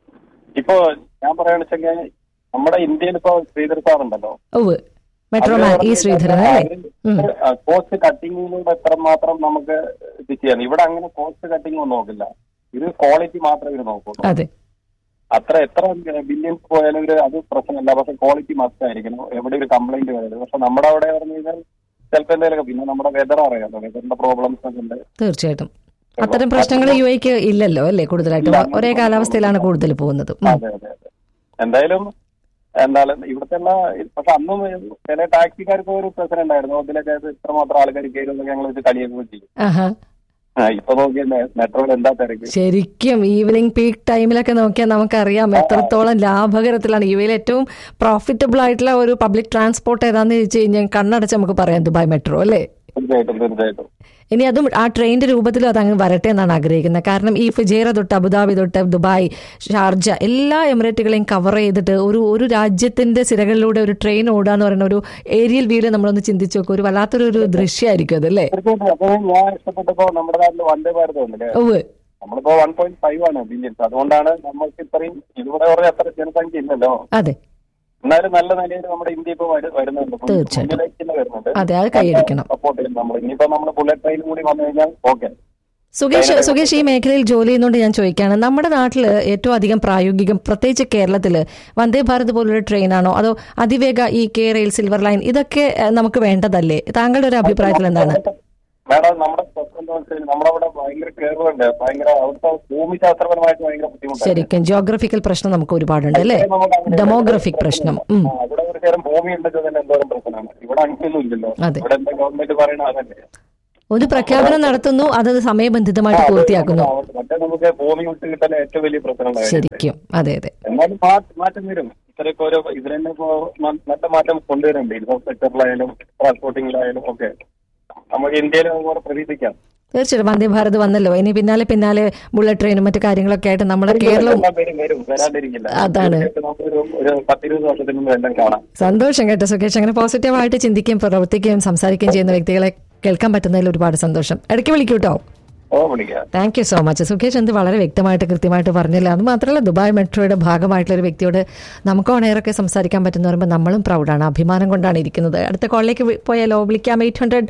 G: ഇപ്പോ ഞാൻ പറയുകയാണെന്ന് വെച്ചെങ്കിൽ നമ്മുടെ ഇന്ത്യയിൽ ഇപ്പോ ശ്രീധർ സാർ ഉണ്ടല്ലോ
D: ഓവ് മെട്രോമാൻ ഈ ശ്രീധരൻ അല്ലേ ഉം.
G: കോസ്റ്റ് കട്ടിങ്ങിലൂടെ എത്രമാത്രം നമുക്ക് ഇത് ചെയ്യാം ഇവിടെ അങ്ങനെ കോസ്റ്റ് കട്ടിംഗ് ഒന്നും നോക്കില്ല ഇത് ക്വാളിറ്റി മാത്രമേ ഇവർ നോക്കുള്ളൂ
D: അതെ
G: അത്ര എത്ര ബില്യൻസ് പോയാലും ഒരു അത് പ്രശ്നമല്ല പക്ഷെ ക്വാളിറ്റി മസ്റ്റ് ആയിരിക്കണം എവിടെ ഒരു കംപ്ലൈന്റ് വരരുത് പക്ഷെ നമ്മുടെ അവിടെ പറഞ്ഞു കഴിഞ്ഞാൽ ചിലപ്പോൾ എന്തെങ്കിലും പിന്നെ നമ്മുടെ വെതർ അറിയാമല്ലോ വെതറിന്റെ പ്രോബ്ലംസ് ഒക്കെ ഉണ്ട്
D: തീർച്ചയായിട്ടും അത്തരം പ്രശ്നങ്ങൾ യു ഐക്ക് ഇല്ലല്ലോ അല്ലേ കൂടുതലായിട്ടും ഒരേ കാലാവസ്ഥയിലാണ് കൂടുതൽ പോകുന്നത് ഉം.
G: അതെ അതെ അതെ എന്തായാലും എന്തായാലും ഇവിടുത്തെ എല്ലാ പക്ഷെ അന്നും ചില ടാക്സിക്കാർക്ക് ഒരു പ്രശ്നം ഉണ്ടായിരുന്നു അതിലൊക്കെ ഇത് ഇത്രമാത്രം ആൾക്കാർ കയറുന്നൊക്കെ ഞങ്ങൾ ഇത് കളിയൊക്കെ ചെയ്യും
D: ആഹാ
G: ആ, ഇപ്പൊ നോക്കിയാൽ മെട്രോയിൽ എന്താ തിരക്ക്
D: ശരിക്കും ഈവനിങ് പീക്ക് ടൈമിലൊക്കെ നോക്കിയാൽ നമുക്കറിയാം എത്രത്തോളം ലാഭകരത്തിലാണ് യു എയിൽ ഏറ്റവും പ്രോഫിറ്റബിൾ ആയിട്ടുള്ള ഒരു പബ്ലിക് ട്രാൻസ്പോർട്ട് ഏതാന്ന് ചോദിച്ചു കഴിഞ്ഞാൽ കണ്ണടച്ച് നമുക്ക് പറയാം ദുബായ് മെട്രോ അല്ലേ
G: തീർച്ചയായിട്ടും തീർച്ചയായിട്ടും
D: ഇനി അതും ആ ട്രെയിനിന്റെ രൂപത്തിലും അത് അങ്ങ് വരട്ടെ എന്നാണ് ആഗ്രഹിക്കുന്നത് കാരണം ഈ ഫുജേറ തൊട്ട് അബുദാബി തൊട്ട് ദുബായ് ഷാർജ എല്ലാ എമിറേറ്റുകളെയും കവർ ചെയ്തിട്ട് ഒരു ഒരു രാജ്യത്തിന്റെ സിരകളിലൂടെ ഒരു ട്രെയിൻ ഓടുക എന്ന് പറയുന്ന ഒരു ഏരിയൽ വ്യൂല് നമ്മളൊന്ന് ചിന്തിച്ചു നോക്കും ഒരു വല്ലാത്തൊരു ഒരു ദൃശ്യമായിരിക്കും അതല്ലേ
G: തീർച്ചയായിട്ടും അപ്പൊ ഞാൻ ഇഷ്ടപ്പെട്ടപ്പോ നമ്മുടെ നാട്ടിൽ വന്ദേ ഭാരത് ഉണ്ടല്ലേ
D: ഓവ്
G: നമ്മളിപ്പോ വൺ പോയിന്റ് ഫൈവ് ആണ് ബില്യൻസ് അതുകൊണ്ടാണ് നമ്മൾക്ക് ഇത്രയും ഇവിടെ പറഞ്ഞ അത്ര ജനസംഖ്യ ഇല്ലല്ലോ
D: അതെ
G: എന്നാലും നല്ല നിലയിൽ നമ്മുടെ ഇന്ത്യ ഇപ്പൊ വരു- വരുന്നുണ്ട്
D: തീർച്ചയായിട്ടും.
G: മുന്നിലേക്ക് തന്നെ വരുന്നുണ്ട്
D: അതെ, അത് കൈയടിക്കണം.
G: സപ്പോർട്ട് ചെയ്യും നമ്മൾ ഇനിയിപ്പോ നമ്മൾ ബുള്ളറ്റ് ട്രെയിൻ കൂടി വന്നു കഴിഞ്ഞാൽ ഓക്കെ
D: സുകേഷ് സുകേഷ് ഈ മേഖലയിൽ ജോലി ചെയ്യുന്നതുകൊണ്ട് ഞാൻ ചോദിക്കുകയാണ് നമ്മുടെ നാട്ടിൽ ഏറ്റവും അധികം പ്രായോഗികം പ്രത്യേകിച്ച് കേരളത്തിൽ വന്ദേ ഭാരത് പോലൊരു ട്രെയിനാണോ അതോ അതിവേഗ ഈ കെ റെയിൽ സിൽവർ ലൈൻ ഇതൊക്കെ ഏഹ്, നമുക്ക് വേണ്ടതല്ലേ താങ്കളുടെ ഒരു അഭിപ്രായത്തിൽ എന്താണ്
G: മാഡം നമ്മുടെ പ്രശ്നം എന്താ വെച്ചാൽ നമ്മുടെ അവിടെ ഭയങ്കര കേറുണ്ട് ഭയങ്കര അവിടുത്തെ ഭൂമിശാസ്ത്രപരമായിട്ട് ഭയങ്കര ബുദ്ധിമുട്ടാണ്
D: ശരിക്കും ജിയോഗ്രഫിക്കൽ പ്രശ്നം നമുക്ക് ഒരുപാടുണ്ട് അല്ലേ ഡെമോഗ്രഫിക് പ്രശ്നം ഉം.
G: ആ, ഇവിടെ ഒരു തരം ഭൂമി ഉണ്ടെങ്കിൽ തന്നെ എന്തോരം പ്രശ്നമാണ് ഇവിടെ അങ്ങനെയൊന്നും ഇല്ലല്ലോ
D: അതെ.
G: ഇവിടെ എന്താ ഗവൺമെന്റ് പറയണ അതല്ലേ
D: ഒരു പ്രഖ്യാപനം നടത്തുന്നു അത് സമയബന്ധിതമായിട്ട് പൂർത്തിയാക്കുന്നു
G: ആ, മറ്റേ നമുക്ക് ഭൂമി വിട്ട് കിട്ടാൻ ഏറ്റവും വലിയ പ്രശ്നമാണ്
D: ശരിക്കും അതെ അതെ
G: എന്നാലും മാ- മാറ്റം വരും ഇത്രയൊക്കെ ഓരോ ഇതിൽ തന്നെ ഇപ്പോ ന- നല്ല മാറ്റം കൊണ്ടുവരുന്നുണ്ട് ഇൻഫ്രാസ്ട്രക്ചറിലായാലും ട്രാൻസ്പോർട്ടിങ്ങിലായാലും ഒക്കെ നമുക്ക് ഇന്ത്യയിൽ അതുപോലെ പ്രതീക്ഷിക്കാം
D: തീർച്ചയായിട്ടും വന്ദേ ഭാരത് വന്നല്ലോ ഇനി പിന്നാലെ പിന്നാലെ ബുള്ളറ്റ് ട്രെയിനും മറ്റു കാര്യങ്ങളൊക്കെ ആയിട്ട് നമ്മുടെ കേരളം
G: എല്ലാം വരും വരും വരാണ്ടിരിക്കില്ല
D: അതാണ്.
G: തീർച്ചയായിട്ടും നമുക്കൊരു ഒരു പത്തിരുപത് വർഷത്തിന് മുമ്പ് എല്ലാം കാണാം
D: സന്തോഷം കേട്ടോ സുഖേഷ് അങ്ങനെ പോസിറ്റീവായിട്ട് ചിന്തിക്കുകയും പ്രവർത്തിക്കുകയും സംസാരിക്കുകയും ചെയ്യുന്ന വ്യക്തികളെ കേൾക്കാൻ പറ്റുന്നതിൽ ഒരുപാട് സന്തോഷം ഇടയ്ക്ക് വിളിക്കൂ കേട്ടോ
G: ഓ വിളിക്കാം
D: thank you so much Sukhesh എന്ത് വളരെ വ്യക്തമായിട്ട് കൃത്യമായിട്ട് പറഞ്ഞില്ല അത് മാത്രമല്ല ദുബായ് മെട്രോയുടെ ഭാഗമായിട്ടുള്ള ഒരു വ്യക്തിയോട് നമുക്ക് ഓണേറൊക്കെ സംസാരിക്കാൻ പറ്റുന്ന പറയുമ്പോൾ നമ്മളും പ്രൗഡാണ് അഭിമാനം കൊണ്ടാണ് ഇരിക്കുന്നത് അടുത്ത കോളിലേക്ക് വി- പോയാലോ വിളിക്കാം eight hundred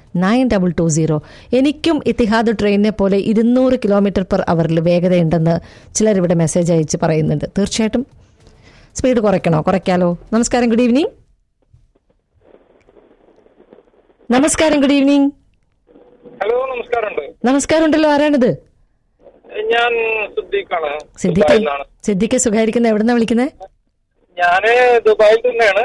D: nine double two zero എനിക്കും ഇത്തിഹാദ് ട്രെയിനിനെ പോലെ ഇരുന്നൂറ് കിലോമീറ്റർ പെർ അവറിൽ വേഗതയുണ്ടെന്ന് ചിലരിവിടെ മെസ്സേജ് അയച്ച് പറയുന്നുണ്ട് തീർച്ചയായിട്ടും സ്പീഡ് കുറയ്ക്കണോ കുറയ്ക്കാലോ നമസ്കാരം ഗുഡ് ഈവനിങ് നമസ്കാരം ഗുഡ് ഈവനിങ്
E: ഹലോ നമസ്കാരമുണ്ട്
D: നമസ്കാരം ഉണ്ടല്ലോ ആരാണിത്
E: ഞാൻ സിദ്ദീഖാണ്
D: സിദ്ദിഖ്
E: ദുബായിൽ നിന്നാണ്.
D: സിദ്ദിഖ് സുഖായിരിക്കുന്ന എവിടെന്നാ വിളിക്കുന്നത്
E: ഞാന് ദുബായിൽ തന്നെയാണ്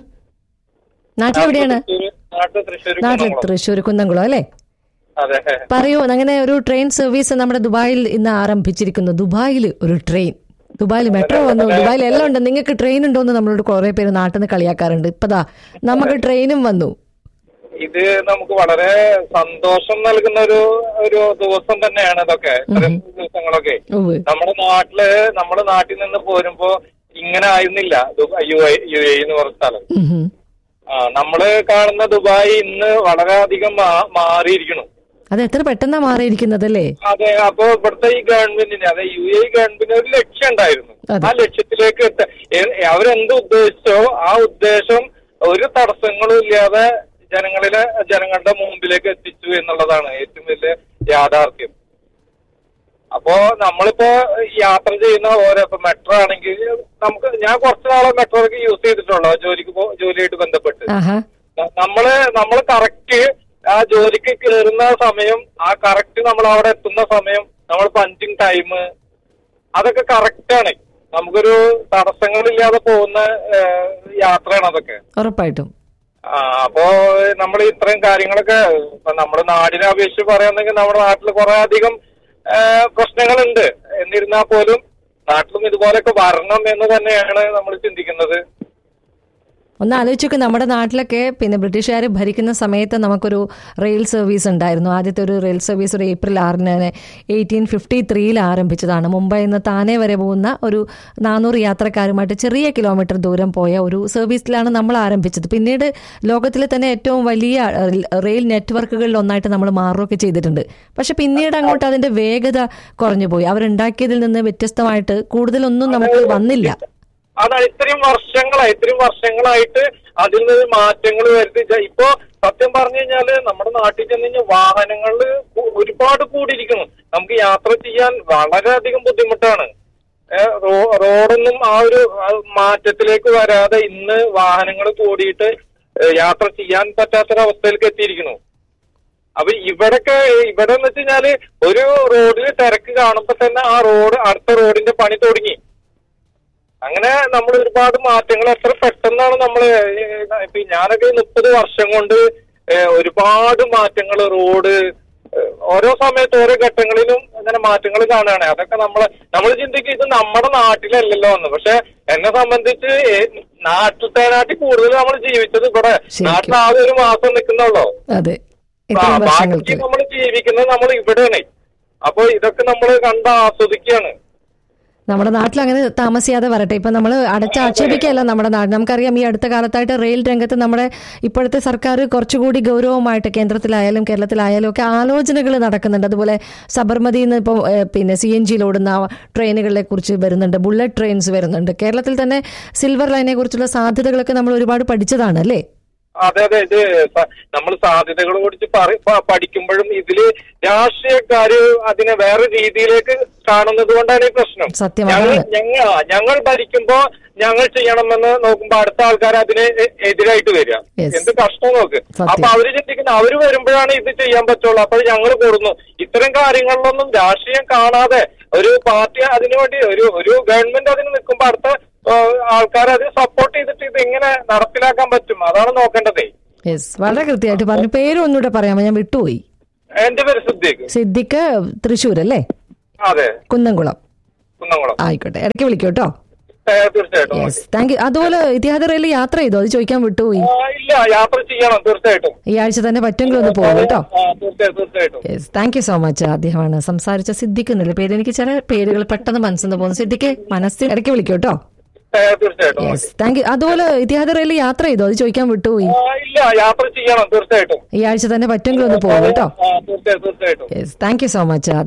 D: നാട്ടിലെവിടെയാണ്
E: നാട്ടിൽ തൃശ്ശൂർ
D: നാട്ടിൽ തൃശ്ശൂർ കുന്നംകുളം അല്ലേ
E: അതെ
D: പറയൂ അങ്ങനെ ഒരു ട്രെയിൻ സർവീസ് നമ്മുടെ ദുബായിൽ ഇന്ന് ആരംഭിച്ചിരിക്കുന്നു ദുബായിൽ ഒരു ട്രെയിൻ ദുബായിൽ മെട്രോ വന്നു ദുബായിൽ എല്ലാം ഉണ്ട് നിങ്ങൾക്ക് ട്രെയിൻ ഉണ്ടോ എന്ന് നമ്മളോട് കുറെ പേര് നാട്ടിൽ നിന്ന് കളിയാക്കാറുണ്ട് ഇപ്പതാ നമുക്ക് ട്രെയിനും വന്നു
E: ഇത് നമുക്ക് വളരെ സന്തോഷം നൽകുന്ന ഒരു ഒരു ദിവസം തന്നെയാണ് ഇതൊക്കെ ഇത്തരം ദിവസങ്ങളൊക്കെ
D: ഉവ്വ്.
E: നമ്മുടെ നാട്ടില് നമ്മുടെ നാട്ടിൽ നിന്ന് പോരുമ്പോ ഇങ്ങനെ ആയിരുന്നില്ല Dubai U A U A എന്ന് പറഞ്ഞ സ്ഥലം
D: ഉഹും.
E: ആ നമ്മള് കാണുന്ന ദുബായ് ഇന്ന് വളരെയധികം മാ- മാറിയിരിക്കുന്നു
D: അത് എത്ര പെട്ടെന്നാ മാറിയിരിക്കുന്നത് അല്ലേ
E: അതെ അപ്പൊ ഇവിടുത്തെ ഈ ഗവൺമെന്റിന് അതെ യു എ ഗവൺമെന്റിന് ഒരു ലക്ഷ്യം ഉണ്ടായിരുന്നു
D: അതെ.
E: ആ ലക്ഷ്യത്തിലേക്ക് എത്ത എ- അവരെന്ത് ഉദ്ദേശിച്ചോ ആ ഉദ്ദേശം ഒരു തടസ്സങ്ങളും ഇല്ലാതെ ജനങ്ങളിലെ ജനങ്ങളുടെ മുമ്പിലേക്ക് എത്തിച്ചു എന്നുള്ളതാണ് ഏറ്റവും വലിയ യാഥാർത്ഥ്യം അപ്പോ നമ്മളിപ്പോ യാത്ര ചെയ്യുന്ന ഓരോ ഇപ്പൊ മെട്രോ ആണെങ്കിൽ നമുക്ക് ഞാൻ കുറച്ച് നാളെ മെട്രോയ്ക്ക് യൂസ് ചെയ്തിട്ടുള്ളൂ ജോലിക്ക് പോ- ജോലിയായിട്ട് ബന്ധപ്പെട്ട്
D: ആഹാ
E: ന- നമ്മള് നമ്മള് കറക്റ്റ് ആ ജോലിക്ക് കയറുന്ന സമയം ആ കറക്റ്റ് നമ്മൾ അവിടെ എത്തുന്ന സമയം നമ്മൾ പഞ്ചിങ് ടൈം അതൊക്കെ കറക്റ്റ് ആണ് നമുക്കൊരു തടസ്സങ്ങളില്ലാതെ പോകുന്ന ഏഹ്, യാത്രയാണ് അതൊക്കെ
D: ഉറപ്പായിട്ടും
E: ആ അപ്പോ നമ്മൾ ഇത്രയും കാര്യങ്ങളൊക്കെ ഇപ്പൊ നമ്മുടെ നാടിനെ അപേക്ഷിച്ച് പറയുന്നെങ്കിൽ നമ്മുടെ നാട്ടിൽ കുറെ അധികം ഏഹ്, പ്രശ്നങ്ങളുണ്ട് എന്നിരുന്നാൽ പോലും നാട്ടിലും ഇതുപോലൊക്കെ വരണം എന്ന് തന്നെയാണ് നമ്മൾ ചിന്തിക്കുന്നത്
D: ഒന്ന് ആലോചിച്ചൊക്കെ നമ്മുടെ നാട്ടിലൊക്കെ പിന്നെ ബ്രിട്ടീഷുകാർ ഭരിക്കുന്ന സമയത്ത് നമുക്കൊരു റെയിൽ സർവീസ് ഉണ്ടായിരുന്നു ആദ്യത്തെ ഒരു റെയിൽ സർവീസ് ഒരു ഏപ്രിൽ ആറിന് എയ്റ്റീൻ ഫിഫ്റ്റി ത്രീയിൽ ആരംഭിച്ചതാണ് മുംബൈയിൽ നിന്ന് താനെ വരെ പോകുന്ന ഒരു നാനൂറ് യാത്രക്കാരുമായിട്ട് ചെറിയ കിലോമീറ്റർ ദൂരം പോയ ഒരു സർവീസിലാണ് നമ്മൾ ആരംഭിച്ചത് പിന്നീട് ലോകത്തിലെ തന്നെ ഏറ്റവും വലിയ അഹ്, റെയിൽ നെറ്റ്വർക്കുകളിൽ ഒന്നായിട്ട് നമ്മൾ മാറുകയൊക്കെ ചെയ്തിട്ടുണ്ട് പക്ഷെ പിന്നീട് അങ്ങോട്ട് അതിന്റെ വേഗത കുറഞ്ഞു പോയി അവരുണ്ടാക്കിയതിൽ നിന്ന് വ്യത്യസ്തമായിട്ട് കൂടുതലൊന്നും നമുക്ക് വന്നില്ല
E: അതാണ് ഇത്രയും വർഷങ്ങളായി ഇത്രയും വർഷങ്ങളായിട്ട് അതിൽ നിന്ന് മാറ്റങ്ങൾ വരുത്തി ച- ഇപ്പോ സത്യം പറഞ്ഞു കഴിഞ്ഞാല് നമ്മുടെ നാട്ടിൽ ചെന്ന് കഴിഞ്ഞാൽ വാഹനങ്ങളിൽ ഒരുപാട് കൂടിയിരിക്കുന്നു നമുക്ക് യാത്ര ചെയ്യാൻ വളരെയധികം ബുദ്ധിമുട്ടാണ് ഏ, റോ- റോഡൊന്നും ആ ഒരു ആ, മാറ്റത്തിലേക്ക് വരാതെ ഇന്ന് വാഹനങ്ങൾ കൂടിയിട്ട് ഏ, യാത്ര ചെയ്യാൻ പറ്റാത്തൊരവസ്ഥയിലേക്ക് എത്തിയിരിക്കുന്നു അപ്പൊ ഇവിടൊക്കെ ഇവിടെ എന്ന് വെച്ച് കഴിഞ്ഞാല് ഒരു റോഡിൽ തിരക്ക് കാണുമ്പോ തന്നെ ആ റോഡ് അടുത്ത റോഡിന്റെ പണി തുടങ്ങി അങ്ങനെ നമ്മൾ ഒരുപാട് മാറ്റങ്ങൾ എത്ര പെട്ടെന്നാണ് നമ്മൾ ഇപ്പൊ ഞാനൊക്കെ മുപ്പത് വർഷം കൊണ്ട് ഏഹ്, ഒരുപാട് മാറ്റങ്ങൾ റോഡ് ഏഹ്, ഓരോ സമയത്ത് ഓരോ ഘട്ടങ്ങളിലും അങ്ങനെ മാറ്റങ്ങൾ കാണുകയാണ് അതൊക്കെ നമ്മൾ നമ്മൾ ചിന്തിക്കും ഇത് നമ്മുടെ നാട്ടിലല്ലല്ലോ എന്ന് പക്ഷെ എന്നെ സംബന്ധിച്ച് ഏഹ്, നാട്ടിലത്തേനാട്ടി കൂടുതൽ നമ്മൾ ജീവിച്ചത് ഇവിടെ
D: ശരിക്കും.
E: നാട്ടിൽ ആകെ ഒരു മാസം നിൽക്കുന്നുള്ളൂ
D: അതെ
E: ആ,
D: ഇത്രയും
E: ബാക്കി
D: വർഷങ്ങൾക്ക്
E: നമ്മൾ ജീവിക്കുന്നത് നമ്മൾ ഇവിടെയാണ് അപ്പൊ ഇതൊക്കെ നമ്മൾ കണ്ട് ആസ്വദിക്കുകയാണ്
D: നമ്മുടെ നാട്ടിൽ അങ്ങനെ താമസിയാതെ വരട്ടെ ഇപ്പൊ നമ്മൾ അടച്ച് ആക്ഷേപിക്കുകയല്ല നമ്മുടെ നാട് നമുക്കറിയാം ഈ അടുത്ത കാലത്തായിട്ട് റെയിൽ രംഗത്ത് നമ്മുടെ ഇപ്പോഴത്തെ സർക്കാർ കുറച്ചുകൂടി ഗൗരവമായിട്ട് കേന്ദ്രത്തിലായാലും കേരളത്തിലായാലും ഒക്കെ ആലോചനകൾ നടക്കുന്നുണ്ട് അതുപോലെ സബർമതിയിൽ നിന്ന് ഇപ്പോൾ പിന്നെ സി എൻ ജിയിൽ ഓടുന്ന ട്രെയിനുകളെ കുറിച്ച് വരുന്നുണ്ട് ബുള്ളറ്റ് ട്രെയിൻസ് വരുന്നുണ്ട് കേരളത്തിൽ തന്നെ സിൽവർ ലൈനെ കുറിച്ചുള്ള സാധ്യതകളൊക്കെ നമ്മൾ ഒരുപാട് പഠിച്ചതാണ് അല്ലേ
E: അതെ അതെ ഇത് നമ്മൾ സാധ്യതകളെ കുറിച്ച് പറ- പ- പഠിക്കുമ്പോഴും ഇതില് രാഷ്ട്രീയക്കാര് അതിനെ വേറെ രീതിയിലേക്ക് കാണുന്നത് കൊണ്ടാണ് ഈ പ്രശ്നം
D: സത്യം,
E: ഞങ്ങൾ
D: അതാണ്.
E: ഞങ്ങൾ ആ, ഞങ്ങൾ ഭരിക്കുമ്പോ ഞങ്ങൾ ചെയ്യണമെന്ന് നോക്കുമ്പോ അടുത്ത ആൾക്കാർ അതിന് എ- എതിരായിട്ട് വരിക
D: Yes.
E: എന്ത് കഷ്ടം നോക്ക്
D: സത്യം.
E: അപ്പൊ അവര് ചിന്തിക്കുന്ന അവര് വരുമ്പോഴാണ് ഇത് ചെയ്യാൻ പറ്റുള്ളൂ അപ്പോൾ ഞങ്ങൾ കൂടുന്നു ഇത്തരം കാര്യങ്ങളിലൊന്നും രാഷ്ട്രീയം കാണാതെ ഒരു പാർട്ടി അതിനു വേണ്ടി ഒരു ഒരു ഗവൺമെന്റ് അതിന് നിൽക്കുമ്പോ അടുത്ത ആൾക്കാർ അതിന് സപ്പോർട്ട് ചെയ്തിട്ട് ഇത് എങ്ങനെ നടപ്പിലാക്കാൻ പറ്റും അതാണ് നോക്കേണ്ടതേ
D: യെസ് വളരെ കൃത്യമായിട്ട് പറഞ്ഞു പേരും ഒന്നുകൂടെ പറയാമോ ഞാൻ വിട്ടുപോയി
E: എന്റെ പേര് സിദ്ദീഖ്
D: സിദ്ദിഖ് തൃശ്ശൂർ അല്ലേ
E: അതെ
D: കുന്നംകുളം
E: കുന്നംകുളം
D: ആയിക്കോട്ടെ ഇടയ്ക്ക് വിളിക്കൂ കേട്ടോ
E: ഏ, തീർച്ചയായിട്ടും
D: യെസ് താങ്ക് യു അതുപോലെ ഇതിഹാദ റെയിൽ യാത്ര ചെയ്തോ അത് ചോദിക്കാൻ വിട്ടുപോയി
E: ആ, ഇല്ല യാത്ര ചെയ്യണം തീർച്ചയായിട്ടും
D: ഈ ആഴ്ച തന്നെ പറ്റുമെങ്കിൽ ഒന്ന് പോകും കേട്ടോ
E: ആ, തീർച്ചയായും തീർച്ചയായിട്ടും
D: yes thank you so much അദ്ദേഹമാണ് സംസാരിച്ച സിദ്ദിഖെന്നില്ല പേര് എനിക്ക് ചില പേരുകൾ പെട്ടെന്ന് മനസ്സിൽ നിന്ന് പോകുന്നു സിദ്ദിഖ് മനസ്സിൽ ഇടയ്ക്ക് വിളിക്കൂ കേട്ടോ
E: ഏ, തീർച്ചയായിട്ടും
D: യെസ് താങ്ക് യു അതുപോലെ ഇതിഹാദ റെയിൽ യാത്ര ചെയ്തോ അത് ചോദിക്കാൻ വിട്ടുപോയി
E: ആ, ഇല്ല യാത്ര ചെയ്യണം തീർച്ചയായിട്ടും
D: ഈ ആഴ്ച തന്നെ പറ്റുമെങ്കിൽ ഒന്ന് പോകും കേട്ടോ
E: ആ, തീർച്ചയായും തീർച്ചയായിട്ടും
D: yes thank you so much